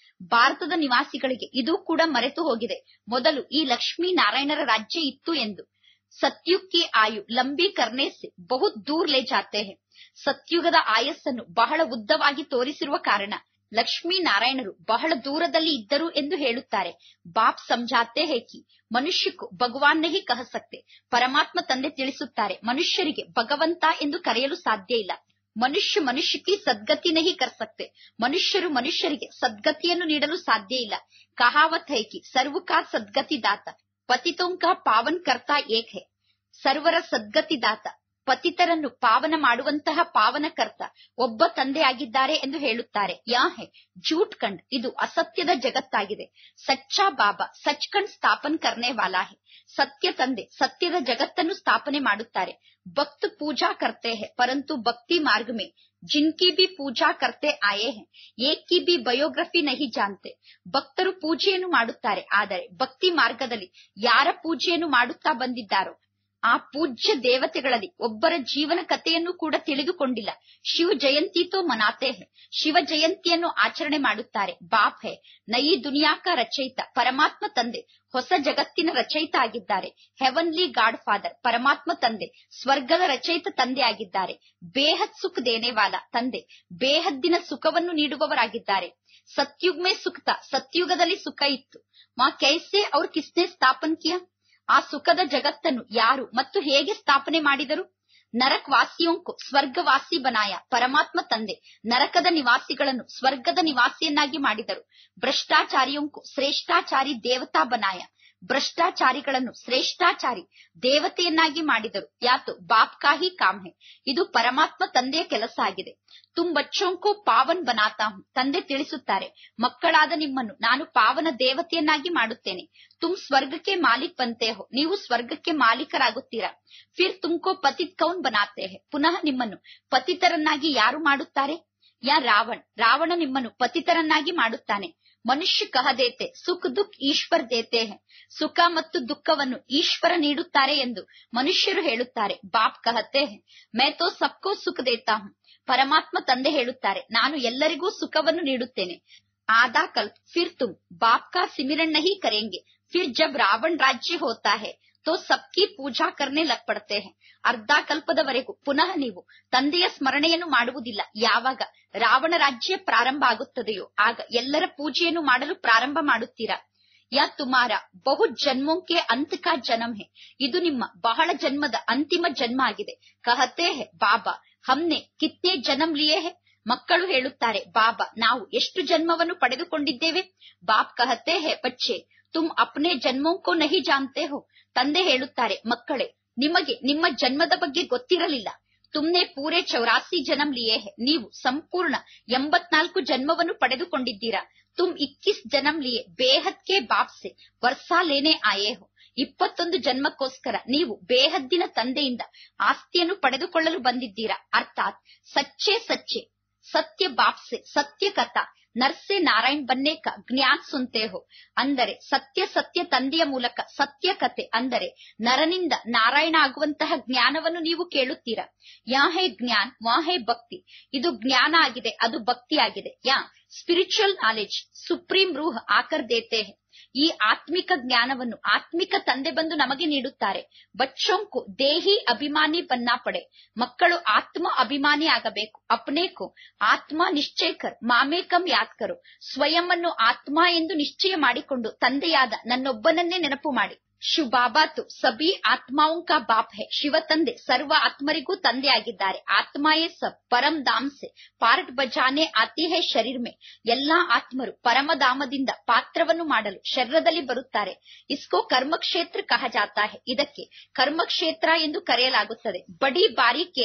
ಭಾರತದ ನಿವಾಸಿಗಳಿಗೆ ಇದು ಕೂಡ ಮರೆತು ಹೋಗಿದೆ ಮೊದಲು ಈ ಲಕ್ಷ್ಮೀ ನಾರಾಯಣರ ರಾಜ್ಯ ಇತ್ತು ಎಂದು ಸತ್ಯುಗ್ ಕಿ ಆಯು ಲಂಬಿ ಕರ್ನೆ ಸೆ ಬಹುತ್ ದೂರ್ ಲೇ ಜಾತೆ ಹೇ ಸತ್ಯುಗದ ಆಯಸ್ಸನ್ನು ಬಹಳ ಉದ್ದವಾಗಿ ತೋರಿಸಿರುವ ಕಾರಣ ಲಕ್ಷ್ಮೀ ನಾರಾಯಣರು ಬಹಳ ದೂರದಲ್ಲಿ ಇದ್ದರು ಎಂದು ಹೇಳುತ್ತಾರೆ ಬಾಪ್ ಸಮझाते ಹೇ ಕಿ ಮನುಷ್ಯಕ್ಕೂ ಭಗವಾನ್ ನಹಿ ಕಹ ಸಕ್ತೆ ಪರಮಾತ್ಮ ತಂದೆ ತಿಳಿಸುತ್ತಾರೆ ಮನುಷ್ಯರಿಗೆ ಭಗವಂತ ಎಂದು ಕರೆಯಲು ಸಾಧ್ಯ ಇಲ್ಲ ಮನುಷ್ಯ ಮನುಷ್ಯಕ್ಕೆ ಸದ್ಗತಿ ನಹಿ ಕರ್ ಸಕ್ತೆ ಮನುಷ್ಯರು ಮನುಷ್ಯರಿಗೆ ಸದ್ಗತಿಯನ್ನು ನೀಡಲು ಸಾಧ್ಯ ಇಲ್ಲ ಕಹಾವತ್ ಹೈ ಕಿ ಸರ್ವಕಾ ಸದ್ಗತಿ ದಾತ ಪತಿತೋಂಕ ಪಾವನ್ ಕರ್ತಾ ಏಕ್ ಹೇ ಸರ್ವರ ಸದ್ಗತಿ ದಾತ ಪತಿತರನ್ನು ಪಾವನ ಮಾಡುವಂತಹ ಪಾವನಕರ್ತ ಒಬ್ಬ ತಂದೆಯಾಗಿದ್ದಾರೆ ಎಂದು ಹೇಳುತ್ತಾರೆ ಯಾ ಹೇ ಜೂಟ್ ಕಂಡ್ ಇದು ಅಸತ್ಯದ ಜಗತ್ತಾಗಿದೆ ಸಚ್ಚಾ ಬಾಬಾ ಸಚ್ ಕಂಡ್ ಸ್ಥಾಪನ್ ಕರ್ನೆ ವಾಲಾ ಹೇ ಸತ್ಯ ತಂದೆ ಸತ್ಯದ ಜಗತ್ತನ್ನು ಸ್ಥಾಪನೆ ಮಾಡುತ್ತಾರೆ ಭಕ್ತ ಪೂಜಾ ಕರ್ತೆ ಹೇ ಪರಂತು ಭಕ್ತಿ ಮಾರ್ಗ ಮೇ ಜಿನ್ಕಿ ಬಿ ಪೂಜಾ ಕರ್ತೆ ಆಯೇ ಹೇ ಏಕ್ ಕಿ ಬಿ ಬಯೋಗ್ರಫಿ ನಹಿ ಜಾನ್ತೆ ಭಕ್ತರು ಪೂಜೆಯನ್ನು ಮಾಡುತ್ತಾರೆ ಆದರೆ ಭಕ್ತಿ ಮಾರ್ಗದಲ್ಲಿ ಯಾರ ಪೂಜೆಯನ್ನು ಮಾಡುತ್ತಾ ಬಂದಿದ್ದಾರೋ ಆ ಪೂಜ್ಯ ದೇವತೆಗಳಲ್ಲಿ ಒಬ್ಬರ ಜೀವನ ಕಥೆಯನ್ನು ಕೂಡ ತಿಳಿದುಕೊಂಡಿಲ್ಲ ಶಿವ ಜಯಂತಿತೋ ಮನಾತೆ ಹೇ ಶಿವ ಜಯಂತಿಯನ್ನು ಆಚರಣೆ ಮಾಡುತ್ತಾರೆ ಬಾಪ್ ಹೇ ನಯಿ ದುನಿಯಾಕ ರಚಯಿತ ಪರಮಾತ್ಮ ತಂದೆ ಹೊಸ ಜಗತ್ತಿನ ರಚಯಿತ ಆಗಿದ್ದಾರೆ ಹೆವನ್ಲಿ ಗಾಡ್ ಫಾದರ್ ಪರಮಾತ್ಮ ತಂದೆ ಸ್ವರ್ಗದ ರಚಯಿತ ತಂದೆ ಆಗಿದ್ದಾರೆ ಬೇಹದ್ ಸುಖ ದೇನೆವಾಲ ತಂದೆ ಬೇಹದ್ದಿನ ಸುಖವನ್ನು ನೀಡುವವರಾಗಿದ್ದಾರೆ ಸತ್ಯುಗ್ಮೆ ಸುಖತ ಸತ್ಯುಗದಲ್ಲಿ ಸುಖ ಇತ್ತು ಮಾ ಕೈಸೆ ಅವ್ರ ಕಿಸ್ನೆ ಸ್ಥಾಪನ್ ಕಿಯಾ ಆ ಸುಖದ ಜಗತ್ತನ್ನು ಯಾರು ಮತ್ತು ಹೇಗೆ ಸ್ಥಾಪನೆ ಮಾಡಿದರು ನರಕ್ ವಾಸಿಯೋಂಕು ಸ್ವರ್ಗವಾಸಿ ಬನಾಯ ಪರಮಾತ್ಮ ತಂದೆ ನರಕದ ನಿವಾಸಿಗಳನ್ನು ಸ್ವರ್ಗದ ನಿವಾಸಿಯನ್ನಾಗಿ ಮಾಡಿದರು ಭ್ರಷ್ಟಾಚಾರಿಯೊಂಕು ಶ್ರೇಷ್ಠಾಚಾರಿ ದೇವತಾ ಬನಾಯ ಭ್ರಷ್ಟಾಚಾರಿಗಳನ್ನು ಶ್ರೇಷ್ಠಾಚಾರಿ ದೇವತೆಯನ್ನಾಗಿ ಮಾಡಿದರು ಯಾತು ಬಾಪ್ ಕಾ ಹಿ ಕಾಮ್ ಹೇ ಇದು ಪರಮಾತ್ಮ ತಂದೆಯ ಕೆಲಸ ಆಗಿದೆ ತುಮ್ ಬಚ್ಚೋಂಕು ಪಾವನ್ ಬನಾತಾ ಹೂಂ ತಂದೆ ತಿಳಿಸುತ್ತಾರೆ ಮಕ್ಕಳಾದ ನಿಮ್ಮನ್ನು ನಾನು ಪಾವನ ದೇವತೆಯನ್ನಾಗಿ ಮಾಡುತ್ತೇನೆ ತುಮ್ ಸ್ವರ್ಗಕ್ಕೆ ಮಾಲೀಕ್ ಬಂತೆ ಹೋ ನೀವು ಸ್ವರ್ಗಕ್ಕೆ ಮಾಲೀಕರಾಗುತ್ತೀರಾ ಫಿರ್ ತುಮ್ಕೋ ಪತಿತ್ ಕೌನ್ ಬನಾತೆ ಹೇ ಪುನಃ ನಿಮ್ಮನ್ನು ಪತಿತರನ್ನಾಗಿ ಯಾರು ಮಾಡುತ್ತಾರೆ ಯಾ ರಾವಣ್ ರಾವಣ ನಿಮ್ಮನ್ನು ಪತಿತರನ್ನಾಗಿ ಮಾಡುತ್ತಾನೆ ಮನುಷ್ಯ ಕಹ ದೇತೆ ಸುಖ ದುಃಖ ಈಶ್ವರ್ ದೇತೆ ಹೇ ಸುಖ ಮತ್ತು ದುಃಖವನ್ನು ಈಶ್ವರ ನೀಡುತ್ತಾರೆ ಎಂದು ಮನುಷ್ಯರು ಹೇಳುತ್ತಾರೆ ಬಾಪ್ ಕಹತೆ ಹೇ ಮೈ ತೋ ಸಬ್ಕೋ ಸುಖ ದೇತಾ ಹೂಂ ಪರಮಾತ್ಮ ತಂದೆ ಹೇಳುತ್ತಾರೆ ನಾನು ಎಲ್ಲರಿಗೂ ಸುಖವನ್ನು ನೀಡುತ್ತೇನೆ ಆದಾ ಕಲ್ಪ್ ಫಿರ್ ತುಮ್ ಬಾಪ್ ಕಾ ಸಿಮಿರನ್ ನಹಿ ಕರೆಂಗೆ ಫಿರ್ ಜಬ್ ರಾವಣ್ ರಾಜ್ಯ ಹೋತಾ ಹೇ ತೋ ಸಬ್ಕಿ ಪೂಜಾ ಕರ್ನೆ ಲಗ್ ಪಡ್ತೆ ಹೇ ಅರ್ಧ ಕಲ್ಪದವರೆಗೂ ಪುನಃ ನೀವು ತಂದೆಯ ಸ್ಮರಣೆಯನ್ನು ಮಾಡುವುದಿಲ್ಲ ಯಾವಾಗ ರಾವಣ ರಾಜ್ಯ ಪ್ರಾರಂಭ ಆಗುತ್ತದೆಯೋ ಆಗ ಎಲ್ಲರ ಪೂಜೆಯನ್ನು ಮಾಡಲು ಪ್ರಾರಂಭ ಮಾಡುತ್ತೀರಾ ಯಾ ತುಮಾರ ಬಹು ಜನ್ಮೋಂಕೆ ಅಂತ್ ಕಾ ಜನ್ಮ ಹೇ ಇದು ನಿಮ್ಮ ಬಹಳ ಜನ್ಮದ ಅಂತಿಮ ಜನ್ಮ ಆಗಿದೆ ಕಹತೆ ಹೇ ಬಾಬಾ ಹಮ್ನೆ ಕಿತ್ನೆ ಜನ್ಮ ಲಿಯೇ ಹೇ ಮಕ್ಕಳು ಹೇಳುತ್ತಾರೆ ಬಾಬಾ ನಾವು ಎಷ್ಟು ಜನ್ಮವನ್ನು ಪಡೆದುಕೊಂಡಿದ್ದೇವೆ ಬಾಪ್ ಕಹತೆ ಹೇ ಬಚ್ಚೆ ತುಮ್ ಅಪ್ನೆ ಜನ್ಮೋಂಕೋ ನಹಿ ಜಾನ್ತೆ ಹೋ ತಂದೆ ಹೇಳುತ್ತಾರೆ ಮಕ್ಕಳೇ ನಿಮಗೆ ನಿಮ್ಮ ಜನ್ಮದ ಬಗ್ಗೆ ಗೊತ್ತಿರಲಿಲ್ಲ ತುಮ್ನೆ ಪೂರೆ ಚೌರಾಸಿ ಜನ್ಮ ಲಿಯೇ ಹೇ ನೀವು ಸಂಪೂರ್ಣ ಎಂಬತ್ನಾಲ್ಕು ಜನ್ಮವನ್ನು ಪಡೆದುಕೊಂಡಿದ್ದೀರಾ ತುಮ್ ಇಕ್ಕಿಸ್ ಜನ್ಮ ಲಿಯೇ ಬೇಹದ್ ಕೆ ಬಾಪ್ ಸೆ ವರ್ಷಾ ಲೇನೆ ಆಯೇ ಹೋ ಇಪ್ಪತ್ತೊಂದು ಜನ್ಮಕ್ಕೋಸ್ಕರ ನೀವು ಬೇಹದ್ದಿನ ತಂದೆಯಿಂದ ಆಸ್ತಿಯನ್ನು ಪಡೆದುಕೊಳ್ಳಲು ಬಂದಿದ್ದೀರಾ ಅರ್ಥಾತ್ ಸಚ್ಚೆ ಸಚ್ಚೆ ಸತ್ಯ ಬಾಪ್ಸೆ ಸತ್ಯ ಕಥಾ ನರ್ಸೆ ನಾರಾಯಣ್ ಬನ್ನೆ ಕ ಜ್ಞಾನ್ ಸುನ್ತೆ ಹೋ ಅಂದರೆ ಸತ್ಯ ಸತ್ಯ ತಂದೆಯ ಮೂಲಕ ಸತ್ಯ ಕತೆ ಅಂದರೆ ನರನಿಂದ ನಾರಾಯಣ ಆಗುವಂತಹ ಜ್ಞಾನವನ್ನು ನೀವು ಕೇಳುತ್ತೀರಾ ಯಾ ಹೇ ಜ್ಞಾನ್ ವಾ ಹೇ ಭಕ್ತಿ ಇದು ಜ್ಞಾನ ಆಗಿದೆ ಅದು ಭಕ್ತಿ ಆಗಿದೆ ಯಾ ಸ್ಪಿರಿಚುವಲ್ ನಾಲೆಜ್ ಸುಪ್ರೀಂ ರೂಹ್ ಆಕರ್ ದೇತೆ ಹೇ ಈ ಆತ್ಮಿಕ ಜ್ಞಾನವನ್ನು ಆತ್ಮಿಕ ತಂದೆ ಬಂದು ನಮಗೆ ನೀಡುತ್ತಾರೆ ಬಚ್ಚೋಂಕು ದೇಹಿ ಅಭಿಮಾನಿ ಬನ್ನ ಪಡೆ ಮಕ್ಕಳು ಆತ್ಮ ಅಭಿಮಾನಿ ಆಗಬೇಕು ಅಪ್ನೇಕು ಆತ್ಮ ನಿಶ್ಚಯಕರ್ ಮಾಮೇಕಂ ಯಾತ್ಕರು ಸ್ವಯಂ ಅನ್ನು ಆತ್ಮ ಎಂದು ನಿಶ್ಚಯ ಮಾಡಿಕೊಂಡು ತಂದೆಯಾದ ನನ್ನೊಬ್ಬನನ್ನೇ ನೆನಪು ಮಾಡಿ ಶಿವ ಬಾಬಾ ತು ಸಬಿ ಆತ್ಮಾओं का बाप है ಶಿವ ತಂದೆ ಸರ್ವ ಆತ್ಮರಿಗೂ ತಂದೆ ಆಗಿದ್ದಾರೆ ಆತ್ಮಾಯೇ ಸಬ್ ಪರಂ ಧಾಮ್ ಸೆ ಪಾರ್ಟ್ ಬಜಾನೆ ಆತಿ ಹೇ ಶರೀರ್ ಮೇ ಎಲ್ಲಾ ಆತ್ಮರು ಪರಮಧಾಮದಿಂದ ಪಾತ್ರವನ್ನು ಮಾಡಲು ಶರೀರದಲ್ಲಿ ಬರುತ್ತಾರೆ ಇಸ್ಕೋ ಕರ್ಮಕ್ಷೇತ್ರ ಕಹ ಜಾತಾ ಹೇ ಇದಕ್ಕೆ ಕರ್ಮಕ್ಷೇತ್ರ ಎಂದು ಕರೆಯಲಾಗುತ್ತದೆ ಬಡಿ ಬಾರಿ ಕೇಲ್ ಹೇ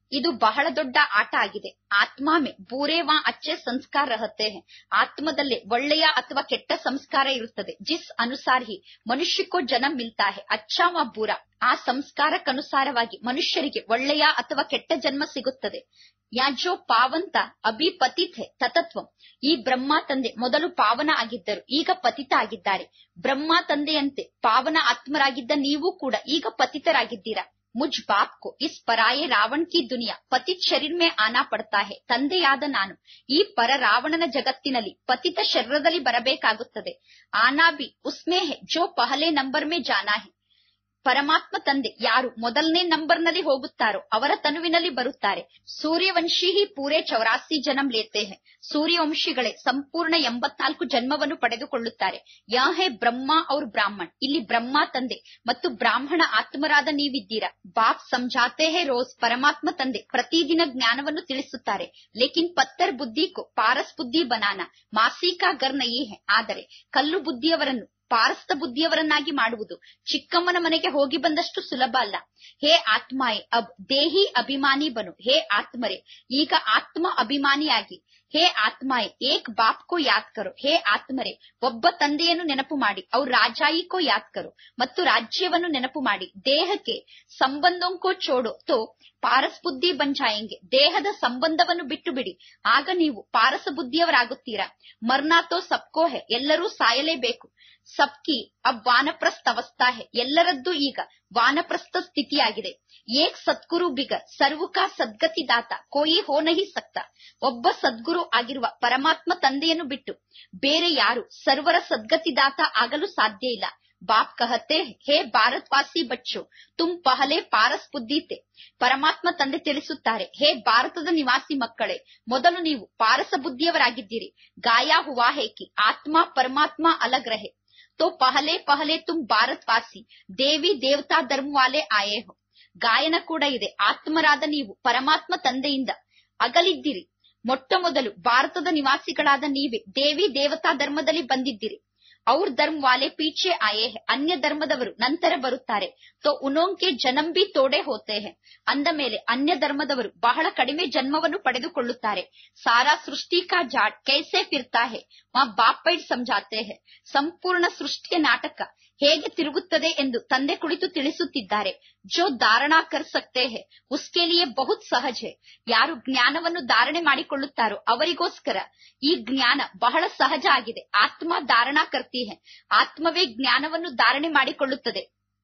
ಇದು ಬಹಳ ದೊಡ್ಡ ಆಟ ಆಗಿದೆ ಆತ್ಮ ಮೇ ಬೂರೆ ವಾ ಅಚ್ಚೆ ಸಂಸ್ಕಾರ ರಹತೆ ಹೈ ಆತ್ಮದಲ್ಲಿ ಒಳ್ಳೆಯ ಅಥವಾ ಕೆಟ್ಟ ಸಂಸ್ಕಾರ ಇರುತ್ತದೆ ಜಿಸ್ ಅನುಸಾರ ಹಿ ಮನುಷ್ಯಕ್ಕೋ ಜನ್ಮ ಮಿಲ್ತಾ ಹೈ ಅಚ್ಚಾ ವಾ ಬೂರಾ ಆ ಸಂಸ್ಕಾರಕ್ಕನುಸಾರವಾಗಿ ಮನುಷ್ಯರಿಗೆ ಒಳ್ಳೆಯ ಅಥವಾ ಕೆಟ್ಟ ಜನ್ಮ ಸಿಗುತ್ತದೆ ಯಾ ಜೋ ಪಾವಂತ ಅಭಿ ಪತಿತ್ ಹೈ ತತತ್ವಂ ಈ ಬ್ರಹ್ಮ ತಂದೆ ಮೊದಲು ಪಾವನ ಆಗಿದ್ದರು ಈಗ ಪತಿತ ಆಗಿದ್ದಾರೆ ಬ್ರಹ್ಮ ತಂದೆಯಂತೆ ಪಾವನ ಆತ್ಮರಾಗಿದ್ದ ನೀವು ಕೂಡ ಈಗ ಪತಿತರಾಗಿದ್ದೀರಾ ಮುಜ್ ಬಾಪ್ ಕೋ ಇಸ್ ಪರಾಯೆ ರಾವಣ್ ಕಿ ದುನಿಯಾ ಪತಿತ್ ಶರೀರ್ ಮೇ ಆನಾ ಪಡ್ತಾ ಹೇ ತಂದೆಯಾದ ನಾನು ಈ ಪರ ರಾವಣನ ಜಗತ್ತಿನಲ್ಲಿ ಪತಿತ ಶರೀರದಲ್ಲಿ ಬರಬೇಕಾಗುತ್ತದೆ ಆನಾ ಬಿ ಉಸ್ಮೇ ಹೇ ಜೋ ಪಹಲೆ ನಂಬರ್ ಮೇ ಜಾನಾ ಹೇ ಪರಮಾತ್ಮ ತಂದೆ ಯಾರು ಮೊದಲನೇ ನಂಬರ್ನಲ್ಲಿ ಹೋಗುತ್ತಾರೋ ಅವರ ತನುವಿನಲ್ಲಿ ಬರುತ್ತಾರೆ ಸೂರ್ಯವಂಶಿ ಹಿ ಪೂರೆ ಚೌರಾಸಿ ಜನ್ಮ ಲೇತೆ ಹೇ ಸೂರ್ಯವಂಶಿಗಳೇ ಸಂಪೂರ್ಣ ಎಂಬತ್ನಾಲ್ಕು ಜನ್ಮವನ್ನು ಪಡೆದುಕೊಳ್ಳುತ್ತಾರೆ ಯಾ ಹೇ ಬ್ರಹ್ಮ ಅವ್ರ ಬ್ರಾಹ್ಮಣ್ ಇಲ್ಲಿ ಬ್ರಹ್ಮ ತಂದೆ ಮತ್ತು ಬ್ರಾಹ್ಮಣ ಆತ್ಮರಾದ ನೀವಿದ್ದೀರಾ ಬಾಪ್ ಸಮझाते ಹೇ ರೋಸ್ ಪರಮಾತ್ಮ ತಂದೆ ಪ್ರತಿದಿನ ಜ್ಞಾನವನ್ನು ತಿಳಿಸುತ್ತಾರೆ ಲೇಕಿನ್ ಪತ್ತರ್ ಬುದ್ಧಿ ಕೋ ಪಾರಸ್ ಬುದ್ಧಿ ಬನಾನ ಮಾಸಿಕಾ ಗರ್ ನಯಿ ಹೇ ಆದರೆ ಕಲ್ಲು ಬುದ್ಧಿಯವರನ್ನು ಪಾರಸ್ತ ಬುದ್ಧಿಯವರನ್ನಾಗಿ ಮಾಡುವುದು ಚಿಕ್ಕಮ್ಮನ ಮನೆಗೆ ಹೋಗಿ ಬಂದಷ್ಟು ಸುಲಭ ಅಲ್ಲ ಹೇ ಆತ್ಮಾಯೇ ಅಬ್ ದೇಹಿ ಅಭಿಮಾನಿ ಬನು ಹೇ ಆತ್ಮರೇ ಈಗ ಆತ್ಮ ಅಭಿಮಾನಿಯಾಗಿ ಹೇ ಆತ್ಮಾಯೇ ಏಕ್ ಬಾಪ್ ಕೋ ಯಾದ್ ಕರೋ ಹೇ ಆತ್ಮರೇ ಒಬ್ಬ ತಂದೆಯನ್ನು ನೆನಪು ಮಾಡಿ ಅವ್ರ ರಾಜಾಯಿ ಕೋ ಯಾದ್ ಕರೋ ಮತ್ತು ರಾಜ್ಯವನ್ನು ನೆನಪು ಮಾಡಿ ದೇಹಕ್ಕೆ ಸಂಬಂಧೋಂಕೋ ಚೋಡೋ ತೋ ಪಾರಸ್ ಬುದ್ಧಿ ಬಂಜಾಯಂಗೆ ದೇಹದ ಸಂಬಂಧವನ್ನು ಬಿಟ್ಟು ಬಿಡಿ ಆಗ ನೀವು ಪಾರಸ ಬುದ್ಧಿಯವರಾಗುತ್ತೀರಾ ಮರ್ನಾತೋ ಸಬ್ಕೋ ಹೆ ಎಲ್ಲರೂ ಸಾಯಲೇಬೇಕು ಸಬ್ಕಿ ಅಬ್ ವಾನಪ್ರಸ್ಥ ಅವಸ್ಥಾ ಹೆ ಎಲ್ಲರದ್ದು ಈಗ ವಾನಪ್ರಸ್ಥ ಸ್ಥಿತಿಯಾಗಿದೆ ಏಕ್ ಸದ್ಗುರು ಬಿಗ ಸರ್ವುಕಾ ಸದ್ಗತಿದಾತ ಕೋಯಿ ಹೋ ನಹಿ ಸಕ್ತ ಒಬ್ಬ ಸದ್ಗುರು ಆಗಿರುವ ಪರಮಾತ್ಮ ತಂದೆಯನ್ನು ಬಿಟ್ಟು ಬೇರೆ ಯಾರು ಸರ್ವರ ಸದ್ಗತಿದಾತ ಆಗಲು ಸಾಧ್ಯ ಇಲ್ಲ ಬಾಪ್ ಕಹತೆ ಹೇ ಭಾರತ್ವಾಸಿ ಬಚ್ಚು ತುಮ್ ಪಹಲೆ ಪಾರಸ್ ಬುದ್ಧಿತೆ ಪರಮಾತ್ಮ ತಂದೆ ತಿಳಿಸುತ್ತಾರೆ ಹೇ ಭಾರತದ ನಿವಾಸಿ ಮಕ್ಕಳೇ ಮೊದಲು ನೀವು ಪಾರಸ ಬುದ್ಧಿಯವರಾಗಿದ್ದೀರಿ ಗಾಯ ಹುವಾ ಹೇಕಿ ಆತ್ಮ ಪರಮಾತ್ಮ ಅಲಗ್ ರಹೆ तो पहले पहले तुम भारतवासी ದೇವಿ ದೇವತಾ ಧರ್ಮ ವಾಲೆ ಆಯೇ ಹೋ ಗಾಯನ ಕೂಡ ಇದೆ ಆತ್ಮರಾದ ನೀವು ಪರಮಾತ್ಮ ತಂದೆಯಿಂದ ಅಗಲಿದ್ದೀರಿ ಮೊಟ್ಟ ಮೊದಲು ಭಾರತದ ನಿವಾಸಿಗಳಾದ ನೀವೇ ದೇವಿ ದೇವತಾ ಧರ್ಮದಲ್ಲಿ ಬಂದಿದ್ದೀರಿ ಅವ್ರ ಧರ್ಮ ವಾಲೆ ಪೀಚೆ ಆಯೇ ಹೇ ಅನ್ಯ ಧರ್ಮದವರು ನಂತರ ಬರುತ್ತಾರೆ ತೋ ಉನೋಂಕೆ ಜನ್ಮ ಬಿ ತೋಡೆ ಹೋತೆ ಹೇ ಅಂದ ಮೇಲೆ ಅನ್ಯ ಧರ್ಮದವರು ಬಹಳ ಕಡಿಮೆ ಜನ್ಮವನ್ನು ಪಡೆದುಕೊಳ್ಳುತ್ತಾರೆ ಸಾರಾ ಸೃಷ್ಟಿ ಕಾ ಜಾಡ್ ಕೈಸೆ ಫಿರ್ತಾ ಹೇ ಮಾ ಬಾಪೈಡ್ ಸಮझाते ಹೇ ಸಂಪೂರ್ಣ ಸೃಷ್ಟಿಯ ನಾಟಕ ಹೇಗೆ ತಿರುಗುತ್ತದೆ ಎಂದು ತಂದೆ ಕುಳಿತು ತಿಳಿಸುತ್ತಿದ್ದಾರೆ ಜೋ ಧಾರಣಾ ಕರ್ ಸಕ್ತೆ ಹೇ ಉಸ್ಕೆ ಲಿಯೆ ಬಹುತ್ ಸಹಜ ಹೇ ಯಾರು ಜ್ಞಾನವನ್ನು ಧಾರಣೆ ಮಾಡಿಕೊಳ್ಳುತ್ತಾರೋ ಅವರಿಗೋಸ್ಕರ ಈ ಜ್ಞಾನ ಬಹಳ ಸಹಜ ಆಗಿದೆ ಆತ್ಮ ಧಾರಣಾ ಕರ್ತಿ ಹೇ ಆತ್ಮವೇ ಜ್ಞಾನವನ್ನು ಧಾರಣೆ ಮಾಡಿಕೊಳ್ಳುತ್ತದೆ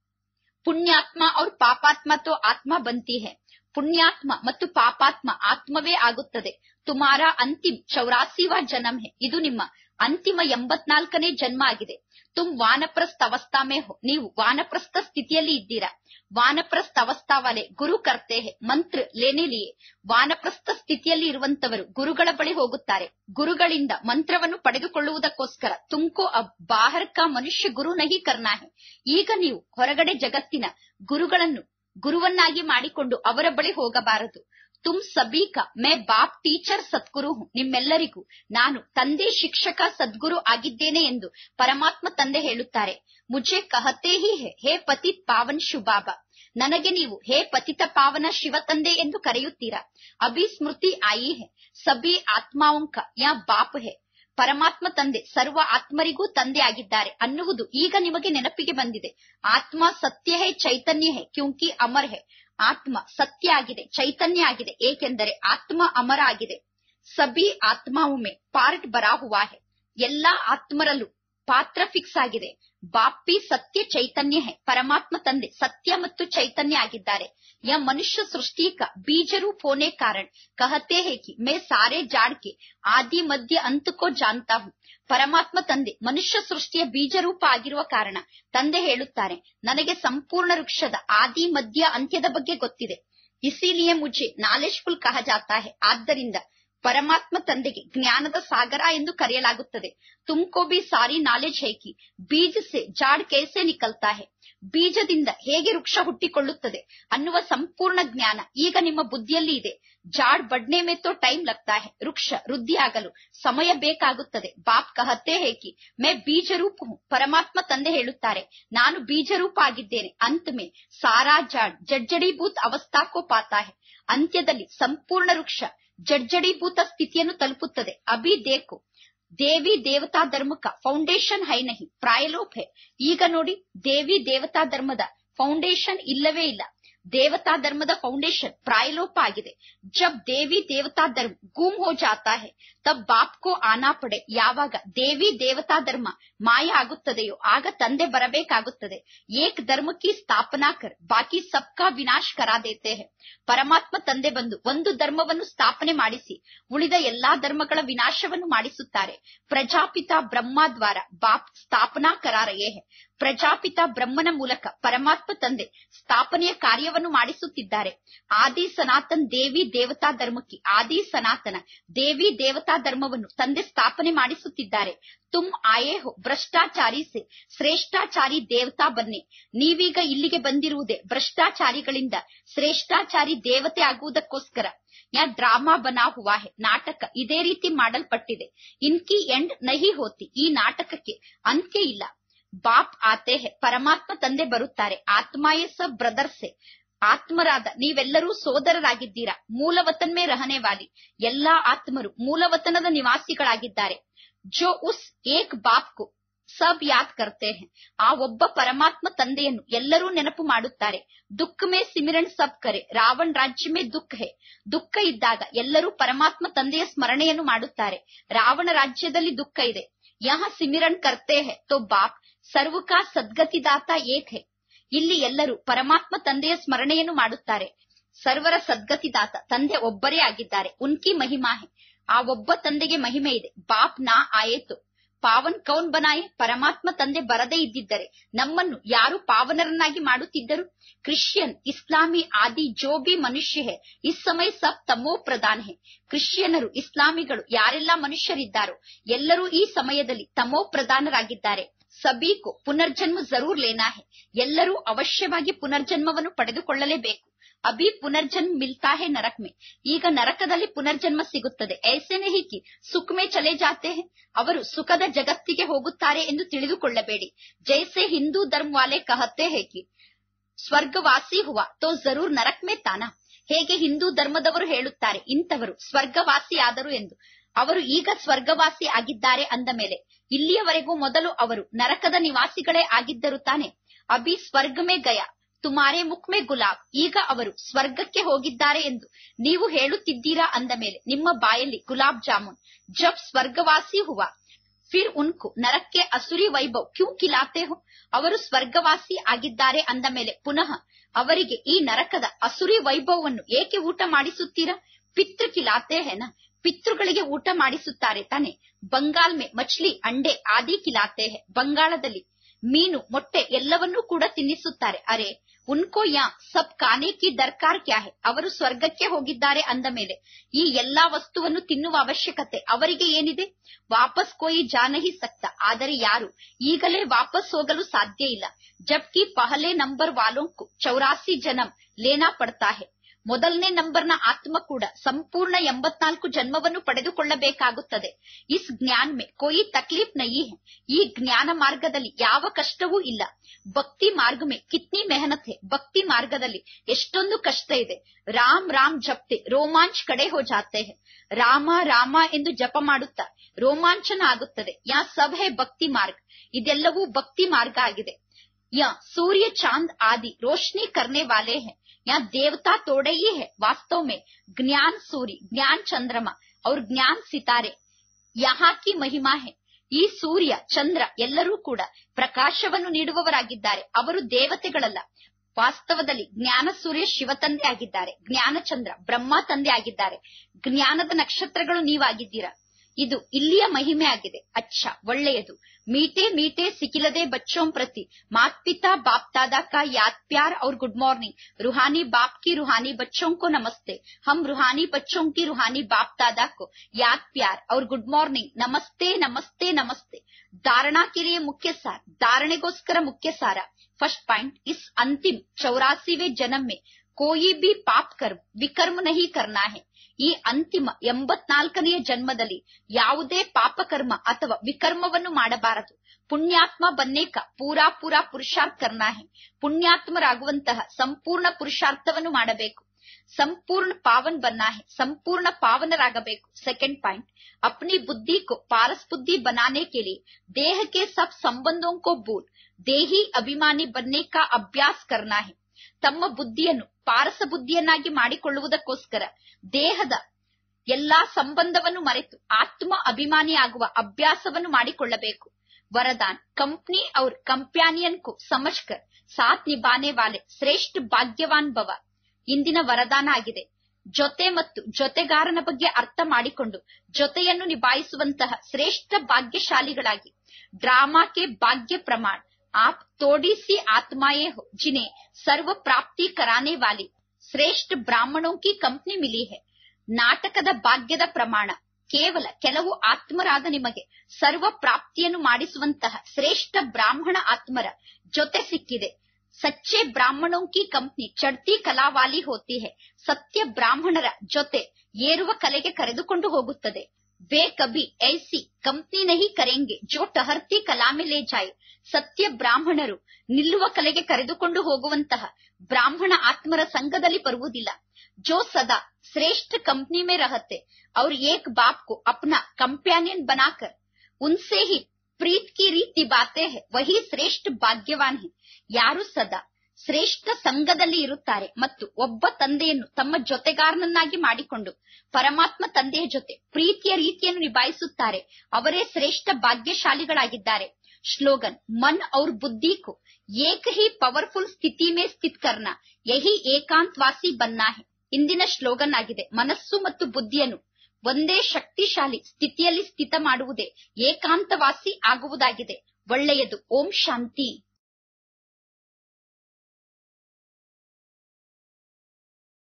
ಪುಣ್ಯಾತ್ಮ ಅವ್ರ ಪಾಪಾತ್ಮ ತೋ ಆತ್ಮ ಬಂತಿ ಹೇ ಪುಣ್ಯಾತ್ಮ ಮತ್ತು ಪಾಪಾತ್ಮ ಆತ್ಮವೇ ಆಗುತ್ತದೆ ತುಮಾರ ಅಂತಿಮ್ ಚೌರಾಸಿವ ಜನ್ಮ ಹೇ ಇದು ನಿಮ್ಮ ಅಂತಿಮ ಎಂಬತ್ನಾಲ್ಕನೇ ಜನ್ಮ ಆಗಿದೆ ತುಮ್ ವಾನಪ್ರಸ್ಥ ಅವಸ್ಥಾ ಮೇ ಹೋ ನೀವು ವಾನಪ್ರಸ್ಥ ಸ್ಥಿತಿಯಲ್ಲಿ ಇದ್ದೀರಾ ವಾನಪ್ರಸ್ಥ ಅವಸ್ಥಾ ವಾಲೆ ಗುರು ಕರ್ತೆ ಹೇ ಮಂತ್ರ ಲೇನೆ ಲಿಯೆ ವಾನಪ್ರಸ್ಥ ಸ್ಥಿತಿಯಲ್ಲಿ ಇರುವಂತವರು ಗುರುಗಳ ಬಳಿ ಹೋಗುತ್ತಾರೆ ಗುರುಗಳಿಂದ ಮಂತ್ರವನ್ನು ಪಡೆದುಕೊಳ್ಳುವುದಕ್ಕೋಸ್ಕರ ತುಮ್ಕೋ ಅಬ್ ಬಾಹರ್ ಕಾ ಮನುಷ್ಯ ಗುರು ನಹಿ ಕರ್ನಾ ಹೇ ಈಗ ನೀವು ಹೊರಗಡೆ ಜಗತ್ತಿನ ಗುರುಗಳನ್ನು ಗುರುವನ್ನಾಗಿ ಮಾಡಿಕೊಂಡು ಅವರ ಬಳಿ ಹೋಗಬಾರದು ತುಮ್ ಸಬೀಕ ಮೇ ಬಾಪ್ ಟೀಚರ್ ಸದ್ಗುರು ಹೂಂ ನಿಮ್ಮೆಲ್ಲರಿಗೂ ನಾನು ತಂದೆ ಶಿಕ್ಷಕ ಸದ್ಗುರು ಆಗಿದ್ದೇನೆ ಎಂದು ಪರಮಾತ್ಮ ತಂದೆ ಹೇಳುತ್ತಾರೆ ಮುಜೆ ಕಹತೆ ಹಿ ಹೇ ಹೇ ಪತಿತ್ ಪಾವನ್ ಶುಭಾಬ ನನಗೆ ನೀವು ಹೇ ಪತಿತ ಪಾವನ ಶಿವ ತಂದೆ ಎಂದು ಕರೆಯುತ್ತೀರಾ ಅಭಿ ಸ್ಮೃತಿ ಆಯಿ ಹೇ ಸಬಿ ಆತ್ಮಾವಂಕ ಯಾ ಬಾಪ್ ಹೇ ಪರಮಾತ್ಮ ತಂದೆ ಸರ್ವ ಆತ್ಮರಿಗೂ ತಂದೆ ಆಗಿದ್ದಾರೆ ಅನ್ನುವುದು ಈಗ ನಿಮಗೆ ನೆನಪಿಗೆ ಬಂದಿದೆ ಆತ್ಮ ಸತ್ಯ ಹೇ ಚೈತನ್ಯ ಹೇ ಕ್ಯೂಂಕಿ ಅಮರ್ ಹೇ ಆತ್ಮ ಸತ್ಯ ಆಗಿದೆ ಚೈತನ್ಯ ಆಗಿದೆ ಏಕೆಂದರೆ ಆತ್ಮ ಅಮರ ಆಗಿದೆ ಸಬಿ ಆತ್ಮಾವುಮೆ ಪಾರ್ಟ್ ಬರಾ ಹುವಾ ಹೇ ಎಲ್ಲಾ ಆತ್ಮರಲ್ಲೂ ಪಾತ್ರ ಫಿಕ್ಸ್ ಆಗಿದೆ ಬಾಪಿ ಸತ್ಯ ಚೈತನ್ಯ ಹೇ ಪರಮಾತ್ಮ ತಂದೆ ಸತ್ಯ ಮತ್ತು ಚೈತನ್ಯ ಆಗಿದ್ದಾರೆ ಯ ಮನುಷ್ಯ ಸೃಷ್ಟಿ का बीज रूप होने कारण कहते हैं कि मैं सारे जाड़ के आदि मध्य अंत को जानता हूँ ಪರಮಾತ್ಮ ತಂದೆ ಮನುಷ್ಯ ಸೃಷ್ಟಿಯ ಬೀಜ ರೂಪ ಆಗಿರುವ ಕಾರಣ ತಂದೆ ಹೇಳುತ್ತಾರೆ ನನಗೆ ಸಂಪೂರ್ಣ ವೃಕ್ಷದ ಆದಿ ಮಧ್ಯ ಅಂತ್ಯದ ಬಗ್ಗೆ ಗೊತ್ತಿದೆ ಇಸಿಲಿಯೇ ಮುಜೆ ನಾಲೆಜ್ಫುಲ್ ಕಹ ಜಾತಾ ಹೇ ಆದ್ದರಿಂದ ಪರಮಾತ್ಮ ತಂದೆಗೆ ಜ್ಞಾನದ ಸಾಗರ ಎಂದು ಕರೆಯಲಾಗುತ್ತದೆ ತುಮ್ಕೋ ಬಿ ಸಾರಿ ನಾಲೆಜ್ ಹೇಕಿ ಬೀಜ ಸೆ ಜಾಡ್ ಕೇಸೆ ನಿಕಲ್ತಾ ಹೇ ಬೀಜದಿಂದ ಹೇಗೆ ವೃಕ್ಷ ಹುಟ್ಟಿಕೊಳ್ಳುತ್ತದೆ ಅನ್ನುವ ಸಂಪೂರ್ಣ ಜ್ಞಾನ ಈಗ ನಿಮ್ಮ ಬುದ್ಧಿಯಲ್ಲಿ ಇದೆ ಜಾಡ್ ಬಡ್ನೆ ಮೇ ತೋ ಟೈಮ್ ಲಗ್ತಾ ಹೇ ವೃಕ್ಷ ವೃದ್ಧಿಯಾಗಲು ಸಮಯ ಬೇಕಾಗುತ್ತದೆ ಬಾಪ್ ಕಹತೆ ಹೇಕಿ ಮೇ ಬೀಜ ರೂಪ ಹೂಂ ಪರಮಾತ್ಮ ತಂದೆ ಹೇಳುತ್ತಾರೆ ನಾನು ಬೀಜ ರೂಪ ಆಗಿದ್ದೇನೆ ಅಂತ್ ಮೇ ಸಾರಾ ಜಾಡ್ ಜಡ್ಜಡೀಭೂತ್ ಅವಸ್ಥಾ ಕೋ ಪಾತಾ ಹೇ ಅಂತ್ಯದಲ್ಲಿ ಸಂಪೂರ್ಣ ವೃಕ್ಷ ಜಡ್ಜಡೀಭೂತ ಸ್ಥಿತಿಯನ್ನು ತಲುಪುತ್ತದೆ ಅಭಿ ದೇಕು ದೇವಿ ದೇವತಾ ಧರ್ಮಕ ಫೌಂಡೇಶನ್ ಹೈ ನಹಿ ಪ್ರಾಯಲೋಪ್ ಹೈ ಈಗ ನೋಡಿ ದೇವಿ ದೇವತಾ ಧರ್ಮದ ಫೌಂಡೇಶನ್ ಇಲ್ಲವೇ ಇಲ್ಲ ದೇವತಾ ಧರ್ಮದ ಫೌಂಡೇಶನ್ ಪ್ರಾಯಲೋಪ ಆಗಿದೆ ಜಬ್ ದೇವಿ ದೇವತಾ ಧರ್ಮ ಗುಮ್ ಹೋ ಜಾತಾ ಹೈ ತಬ್ ಬಾಪ್ ಕೋ ಆನಾ ಪಡೆ ಯಾವಾಗ ದೇವಿ ದೇವತಾ ಧರ್ಮ ಮಾಯ ಆಗುತ್ತದೆಯೋ ಆಗ ತಂದೆ ಬರಬೇಕಾಗುತ್ತದೆ ಏಕ್ ಧರ್ಮ ಕಿ ಸ್ಥಾಪನಾ ಕರ್ ಬಾಕಿ ಸಬ್ಕಾ ವಿನಾಶ್ ಕರಾ ದೇತೆ ಹೈ ಪರಮಾತ್ಮ ತಂದೆ ಬಂದು ಒಂದು ಧರ್ಮವನ್ನು ಸ್ಥಾಪನೆ ಮಾಡಿಸಿ ಉಳಿದ ಎಲ್ಲಾ ಧರ್ಮಗಳ ವಿನಾಶವನ್ನು ಮಾಡಿಸುತ್ತಾರೆ ಪ್ರಜಾಪಿತ ಬ್ರಹ್ಮ ದ್ವಾರ ಬಾಪ್ ಸ್ಥಾಪನಾ ಕರಾರಯೇ ಹೈ ಪ್ರಜಾಪಿತ ಬ್ರಹ್ಮನ ಮೂಲಕ ಪರಮಾತ್ಮ ತಂದೆ ಸ್ಥಾಪನೆಯ ಕಾರ್ಯವನ್ನು ಮಾಡಿಸುತ್ತಿದ್ದಾರೆ ಆದಿ ಸನಾತನ್ ದೇವಿ ದೇವತಾ ಧರ್ಮಕ್ಕೆ ಆದಿ ಸನಾತನ ದೇವಿ ದೇವತಾ ಧರ್ಮವನ್ನು ತಂದೆ ಸ್ಥಾಪನೆ ಮಾಡಿಸುತ್ತಿದ್ದಾರೆ ತುಮ್ ಆಯೇ ಹೋ ಭ್ರಷ್ಟಾಚಾರಿ ಸೆ ಶ್ರೇಷ್ಠಾಚಾರಿ ದೇವತಾ ಬನ್ನಿ ನೀವೀಗ ಇಲ್ಲಿಗೆ ಬಂದಿರುವುದೇ ಭ್ರಷ್ಟಾಚಾರಿಗಳಿಂದ ಶ್ರೇಷ್ಠಾಚಾರಿ ದೇವತೆ ಆಗುವುದಕ್ಕೋಸ್ಕರ ಯಾ ಡ್ರಾಮಾ ಬನಾ ಹುವಾ ಹೆ ನಾಟಕ ಇದೇ ರೀತಿ ಮಾಡಲ್ಪಟ್ಟಿದೆ ಇನ್ಕಿ ಎಂಡ್ ನಹಿ ಹೋತಿ ಈ ನಾಟಕಕ್ಕೆ ಅಂತ್ಯ ಇಲ್ಲ ಬಾಪ್ ಆತೆ ಹೆ ಪರಮಾತ್ಮ ತಂದೆ ಬರುತ್ತಾರೆ ಆತ್ಮಾಯೇ ಸ ಬ್ರದರ್ಸೆ ಆತ್ಮರಾದ ನೀವೆಲ್ಲರೂ ಸೋದರರಾಗಿದ್ದೀರಾ ಮೂಲವತನ್ ಮೇ ರಹನೆ ವಾಲಿ ಎಲ್ಲಾ ಆತ್ಮರು ಮೂಲವತನದ ನಿವಾಸಿಗಳಾಗಿದ್ದಾರೆ ಜೋ ಉಸ್ ಏಕ್ ಬಾಪ್ ಕು ಸಬ್ ಯಾದ್ ಕರ್ತೆ ಹೆ ಆ ಒಬ್ಬ ಪರಮಾತ್ಮ ತಂದೆಯನ್ನು ಎಲ್ಲರೂ ನೆನಪು ಮಾಡುತ್ತಾರೆ ದುಃಖ ಮೇ ಸಿಮಿರಣ್ ಸಬ್ ಕರೆ ರಾವಣ್ ರಾಜ್ಯ ಮೇ ದುಃಖ ಹೆ ದುಃಖ ಇದ್ದಾಗ ಎಲ್ಲರೂ ಪರಮಾತ್ಮ ತಂದೆಯ ಸ್ಮರಣೆಯನ್ನು ಮಾಡುತ್ತಾರೆ ರಾವಣ ರಾಜ್ಯದಲ್ಲಿ ದುಃಖ ಇದೆ ಯಹ ಸಿಮಿರಣ್ ಕರ್ತೆ ಹೆ ತೋ ಬಾಪ್ ಸರ್ವಕಾ ಸದ್ಗತಿದಾತ ಏಕ್ ಹೆ ಇಲ್ಲಿ ಎಲ್ಲರೂ ಪರಮಾತ್ಮ ತಂದೆಯ ಸ್ಮರಣೆಯನ್ನು ಮಾಡುತ್ತಾರೆ ಸರ್ವರ ಸದ್ಗತಿದಾತ ತಂದೆ ಒಬ್ಬರೇ ಆಗಿದ್ದಾರೆ ಉನ್ಕಿ ಮಹಿಮಾ ಹೆ ಆ ಒಬ್ಬ ತಂದೆಗೆ ಮಹಿಮೆ ಇದೆ ಬಾಪ್ ನಾ ಆಯೇತು ಪಾವನ್ ಕೌನ್ ಬನಾಯೆ ಪರಮಾತ್ಮ ತಂದೆ ಬರದೇ ಇದ್ದಿದ್ದರೆ ನಮ್ಮನ್ನು ಯಾರು ಪಾವನರನ್ನಾಗಿ ಮಾಡುತ್ತಿದ್ದರು ಕ್ರಿಶ್ಚಿಯನ್ ಇಸ್ಲಾಮಿ ಆದಿ ಜೋ ಬಿ ಮನುಷ್ಯ ಹೇ ಇಸ್ ಸಮಯ ಸಬ್ ತಮೋ ಪ್ರಧಾನ್ ಹೇ ಕ್ರಿಶ್ಚಿಯನರು ಇಸ್ಲಾಮಿಗಳು ಯಾರೆಲ್ಲಾ ಮನುಷ್ಯರಿದ್ದಾರೋ ಎಲ್ಲರೂ ಈ ಸಮಯದಲ್ಲಿ ತಮೋ ಪ್ರಧಾನರಾಗಿದ್ದಾರೆ ಸಬೀಕು ಪುನರ್ಜನ್ಮ ಜರೂರ್ ಲೇನಾ ಹೇ ಎಲ್ಲರೂ ಅವಶ್ಯವಾಗಿ ಪುನರ್ಜನ್ಮವನ್ನು ಪಡೆದುಕೊಳ್ಳಲೇಬೇಕು ಅಭಿ ಪುನರ್ಜನ್ಮ ಮಿಲ್ತಾ ಹೇ ನರಕ್ ಮೇ ಈಗ ನರಕದಲ್ಲಿ ಪುನರ್ಜನ್ಮ ಸಿಗುತ್ತದೆ ಐಸೇನೆ ಹೀಕಿ ಸುಖ್ ಮೇ ಚಲೆ ಜಾತೆ ಹೇ ಅವರು ಸುಖದ ಜಗತ್ತಿಗೆ ಹೋಗುತ್ತಾರೆ ಎಂದು ತಿಳಿದುಕೊಳ್ಳಬೇಡಿ ಜೈಸೆ ಹಿಂದೂ ಧರ್ಮ ವಾಲೆ ಕಹತೆ ಹೇ ಕಿ ಸ್ವರ್ಗವಾಸಿ ಹುವ ತೋ ಜರೂರ್ ನರಕ್ ಮೇ ತಾನಾ ಹೇಗೆ ಹಿಂದೂ ಧರ್ಮದವರು ಹೇಳುತ್ತಾರೆ ಇಂಥವರು ಸ್ವರ್ಗವಾಸಿ ಆದರು ಎಂದು ಅವರು ಈಗ ಸ್ವರ್ಗವಾಸಿ ಆಗಿದ್ದಾರೆ ಅಂದ ಮೇಲೆ ಇಲ್ಲಿಯವರೆಗೂ ಮೊದಲು ಅವರು ನರಕದ ನಿವಾಸಿಗಳೇ ಆಗಿದ್ದರು ತಾನೆ ಅಭಿ ಸ್ವರ್ಗ ಮೇ ಗಯ ತುಮಾರೆ ಮುಖ್ ಮೇ ಗುಲಾಬ್ ಈಗ ಅವರು ಸ್ವರ್ಗಕ್ಕೆ ಹೋಗಿದ್ದಾರೆ ಎಂದು ನೀವು ಹೇಳುತ್ತಿದ್ದೀರಾ ಅಂದ ಮೇಲೆ ನಿಮ್ಮ ಬಾಯಲ್ಲಿ ಗುಲಾಬ್ ಜಾಮೂನ್ ಜಬ್ ಸ್ವರ್ಗವಾಸಿ ಹುವ ಫಿರ್ ಉನ್ಕು ನರಕ್ಕೆ ಅಸುರಿ ವೈಭವ್ ಕ್ಯೂ ಕಿಲಾತೆ ಹೋ ಅವರು ಸ್ವರ್ಗವಾಸಿ ಆಗಿದ್ದಾರೆ ಅಂದ ಮೇಲೆ ಪುನಃ ಅವರಿಗೆ ಈ ನರಕದ ಅಸುರಿ ವೈಭವವನ್ನು ಏಕೆ ಊಟ ಮಾಡಿಸುತ್ತೀರಾ ಪಿತೃ ಕಿಲಾತೆ ಹೆನ ಪಿತೃಗಳಿಗೆ ಊಟ ಮಾಡಿಸುತ್ತಾರೆ ತಾನೆ ಬಂಗಾಲ್ ಮೇ ಮಚ್ಲಿ ಅಂಡೆ ಆದಿ ಕಿಲಾತೆ ಹೆ ಬಂಗಾಳದಲ್ಲಿ ಮೀನು ಮೊಟ್ಟೆ ಎಲ್ಲವನ್ನೂ ಕೂಡ ತಿನ್ನಿಸುತ್ತಾರೆ ಅರೆ ಉನ್ಕೋ ಯಾ ಸಬ್ ಕಾನೆ ಕಿ ದರ್ಕಾರ್ ಕ್ಯಾ ಹೆ ಅವರು ಸ್ವರ್ಗಕ್ಕೆ ಹೋಗಿದ್ದಾರೆ ಅಂದ ಮೇಲೆ ಈ ಎಲ್ಲಾ ವಸ್ತುವನ್ನು ತಿನ್ನುವ ಅವಶ್ಯಕತೆ ಅವರಿಗೆ ಏನಿದೆ ವಾಪಸ್ ಕೋಯಿ ಜಾನಹಿ ಸಕ್ತ ಆದರೆ ಯಾರು ಈಗಲೇ ವಾಪಸ್ ಹೋಗಲು ಸಾಧ್ಯ ಇಲ್ಲ ಜಬ್ಕಿ ಪಹಲೆ ನಂಬರ್ ವಾಲೋಂಕು ಚೌರಾಸಿ ಜನಂ ಲೇನಾ ಪಡ್ತಾ ಹೆ ಮೊದಲನೇ ನಂಬರ್ನ ಆತ್ಮ ಕೂಡ ಸಂಪೂರ್ಣ ಎಂಬತ್ನಾಲ್ಕು ಜನ್ಮವನ್ನು ಪಡೆದುಕೊಳ್ಳಬೇಕಾಗುತ್ತದೆ ಇಸ್ ಜ್ಞಾನ್ ಮೇ ಕೋಯಿ ತಕ್ಲೀಫ್ ನಹಿ ಹೆ ಈ ಜ್ಞಾನ ಮಾರ್ಗದಲ್ಲಿ ಯಾವ ಕಷ್ಟವೂ ಇಲ್ಲ ಭಕ್ತಿ ಮಾರ್ಗ ಮೇ ಕಿತ್ನಿ ಮೆಹನತ್ ಹೆ ಭಕ್ತಿ ಮಾರ್ಗದಲ್ಲಿ ಎಷ್ಟೊಂದು ಕಷ್ಟ ಇದೆ ರಾಮ್ ರಾಮ್ ಜಪ್ತೆ ರೋಮಾಂಚ್ ಕಡೆ ಹೋ ಜಾತೆ ಹೆ ರಾಮ ರಾಮ ಎಂದು ಜಪ ಮಾಡುತ್ತಾ ರೋಮಾಂಚನ ಆಗುತ್ತದೆ ಯಾ ಸಬ್ ಹೇ ಭಕ್ತಿ ಮಾರ್ಗ ಇದೆಲ್ಲವೂ ಭಕ್ತಿ ಮಾರ್ಗ ಆಗಿದೆ ಯಾ सूर्य चांद आदि रोशनी करने वाले हैं यहाँ देवता तोड़े ही है वास्तव में ज्ञान सूर्य ज्ञान चंद्रमा और ज्ञान सितारे यहाँ की महिमा है ಈ ಸೂರ್ಯ ಚಂದ್ರ ಎಲ್ಲರೂ ಕೂಡ ಪ್ರಕಾಶವನ್ನು ನೀಡುವವರಾಗಿದ್ದಾರೆ ಅವರು ದೇವತೆಗಳಲ್ಲ ವಾಸ್ತವದಲ್ಲಿ ಜ್ಞಾನ ಸೂರ್ಯ ಶಿವ ತಂದೆ ಆಗಿದ್ದಾರೆ ಜ್ಞಾನ ಚಂದ್ರ ಬ್ರಹ್ಮ ತಂದೆ ಆಗಿದ್ದಾರೆ ಜ್ಞಾನದ ನಕ್ಷತ್ರಗಳು ನೀವಾಗಿದ್ದೀರಾ ಇದು ಇಲ್ಲಿಯ ಮಹಿಮೆ ಆಗಿದೆ ಅಚ್ಚ ಒಳ್ಳೆಯದು ಮೀಟೆ ಮೀಟೆ ಸಿಕ್ಕಿಲದೆ ಬಚ್ಚೋಂ ಪ್ರತಿ मात पिता बाप दादा का याद प्यार और गुड मॉर्निंग रूहानी बाप की रूहानी बच्चों को नमस्ते हम रूहानी बच्चों की रूहानी बाप दादा को याद प्यार और गुड मॉर्निंग नमस्ते नमस्ते नमस्ते धारणा के लिए मुख्य सार धारणेಗೋಸ್ಕರ मुख्य सारा फर्स्ट पॉइंट इस अंतिम चौरासीवें जन्म में कोई भी पाप कर्म विकर्म नहीं करना है ಈ ಅಂತಿಮ ಎಂಬತ್ನಾಲ್ಕನೆಯ ಜನ್ಮದಲ್ಲಿ ಯಾವುದೇ ಪಾಪಕರ್ಮ ಅಥವಾ ವಿಕರ್ಮವನ್ನು ಮಾಡಬಾರದು ಪುಣ್ಯಾತ್ಮ ಬನ್ನೇಕ ಪೂರಾ ಪೂರಾ ಪುರುಷಾರ್ಥ ಕರ್ನಾ ಹೆ ಪುಣ್ಯಾತ್ಮರಾಗುವಂತಹ ಸಂಪೂರ್ಣ ಪುರುಷಾರ್ಥವನ್ನು ಮಾಡಬೇಕು ಸಂಪೂರ್ಣ ಪಾವನ್ ಬನ್ನ ಹೆ ಸಂಪೂರ್ಣ ಪಾವನರಾಗಬೇಕು ಸೆಕೆಂಡ್ ಪಾಯಿಂಟ್ अपनी बुद्धि को पारस बुद्धि बनाने के लिए देह के सब संबंधों को भूल देही अभिमानी बनने का अभ्यास करना है ತಮ್ಮ ಬುದ್ಧಿಯನ್ನು ಪಾರಸ ಬುದ್ಧಿಯನ್ನಾಗಿ ಮಾಡಿಕೊಳ್ಳುವುದಕ್ಕೋಸ್ಕರ ದೇಹದ ಎಲ್ಲಾ ಸಂಬಂಧವನ್ನು ಮರೆತು ಆತ್ಮ ಅಭಿಮಾನಿ ಆಗುವ ಅಭ್ಯಾಸವನ್ನು ಮಾಡಿಕೊಳ್ಳಬೇಕು वरदान कंपनी और कंप्यानियन को समझकर साथ निभाने वाले ಶ್ರೇಷ್ಠ ಭಾಗ್ಯವಾನ್ ಭವ ಇಂದಿನ ವರದಾನ ಆಗಿದೆ ಜೊತೆ ಮತ್ತು ಜೊತೆಗಾರನ ಬಗ್ಗೆ ಅರ್ಥ ಮಾಡಿಕೊಂಡು ಜೊತೆಯನ್ನು ನಿಭಾಯಿಸುವಂತಹ ಶ್ರೇಷ್ಠ ಭಾಗ್ಯಶಾಲಿಗಳಾಗಿ ಡ್ರಾಮಾ ಕೆ ಭಾಗ್ಯ ಪ್ರಮಾಣ ಆಪ್ ತೋಡಿ ಸಿ ಆತ್ಮಾಯೇ ಹೋ जिन्हें सर्व प्राप्ति कराने वाली ಶ್ರೇಷ್ಠ ಬ್ರಾಹ್ಮಣೋं की ಕಂಪನಿ ಮಿಲಿ है ನಾಟಕದ ಭಾಗ್ಯದ ಪ್ರಮಾಣ ಕೇವಲ ಕೆಲವು ಆತ್ಮರಾದ ನಿಮಗೆ ಸರ್ವ ಪ್ರಾಪ್ತಿಯನ್ನು ಮಾಡಿಸುವಂತಹ ಶ್ರೇಷ್ಠ ಬ್ರಾಹ್ಮಣ ಆತ್ಮರ ಜೊತೆ ಸಿಕ್ಕಿದೆ ಸಚ್ಚೆ ಬ್ರಾಹ್ಮಣೋं की ಕಂಪನಿ ಚಡ್ತಿ ಕಲಾವಾಲಿ ಹೋತಿ है ಸತ್ಯ ಬ್ರಾಹ್ಮಣರ ಜೊತೆ ಏರುವ ಕಲೆಗೆ ಕರೆದುಕೊಂಡು ಹೋಗುತ್ತದೆ वे कभी ऐसी कंपनी नहीं करेंगे जो टहरती कला में ले जाए ಸತ್ಯ ಬ್ರಾಹ್ಮಣರು ನಿಲ್ಲುವ ಕಲೆಗೆ ಕರೆದುಕೊಂಡು ಹೋಗುವಂತಹ ಬ್ರಾಹ್ಮಣ ಆತ್ಮರ ಸಂಘದಲ್ಲಿ ಬರುವುದಿಲ್ಲ जो सदा श्रेष्ठ कंपनी में रहते और एक बाप को अपना कंपेनियन बनाकर उनसे ही प्रीत की रीत निभाते हैं वही ಶ್ರೇಷ್ಠ ಭಾಗ್ಯವಾನ್ है ಯಾರು ಸದಾ ಶ್ರೇಷ್ಠ ಸಂಘದಲ್ಲಿ ಇರುತ್ತಾರೆ ಮತ್ತು ಒಬ್ಬ ತಂದೆಯನ್ನು ತಮ್ಮ ಜೊತೆಗಾರನನ್ನಾಗಿ ಮಾಡಿಕೊಂಡು ಪರಮಾತ್ಮ ತಂದೆಯ ಜೊತೆ ಪ್ರೀತಿಯ ರೀತಿಯನ್ನು ನಿಭಾಯಿಸುತ್ತಾರೆ ಅವರೇ ಶ್ರೇಷ್ಠ ಭಾಗ್ಯಶಾಲಿಗಳಾಗಿದ್ದಾರೆ श्लोगन मन और बुद्धि को एक ही पावरफुल स्थिति में स्थित करना यही ಏಕಾಂತವಾಸಿ ಬನ್ನ है ಇಂದಿನ ಶ್ಲೋಗನ್ ಆಗಿದೆ ಮನಸ್ಸು ಮತ್ತು ಬುದ್ಧಿಯನ್ನು ಒಂದೇ ಶಕ್ತಿಶಾಲಿ ಸ್ಥಿತಿಯಲ್ಲಿ ಸ್ಥಿತ ಮಾಡುವುದೇ ಏಕಾಂತವಾಸಿ ಆಗುವುದಾಗಿದೆ ಒಳ್ಳೆಯದು ಓಂ ಶಾಂತಿ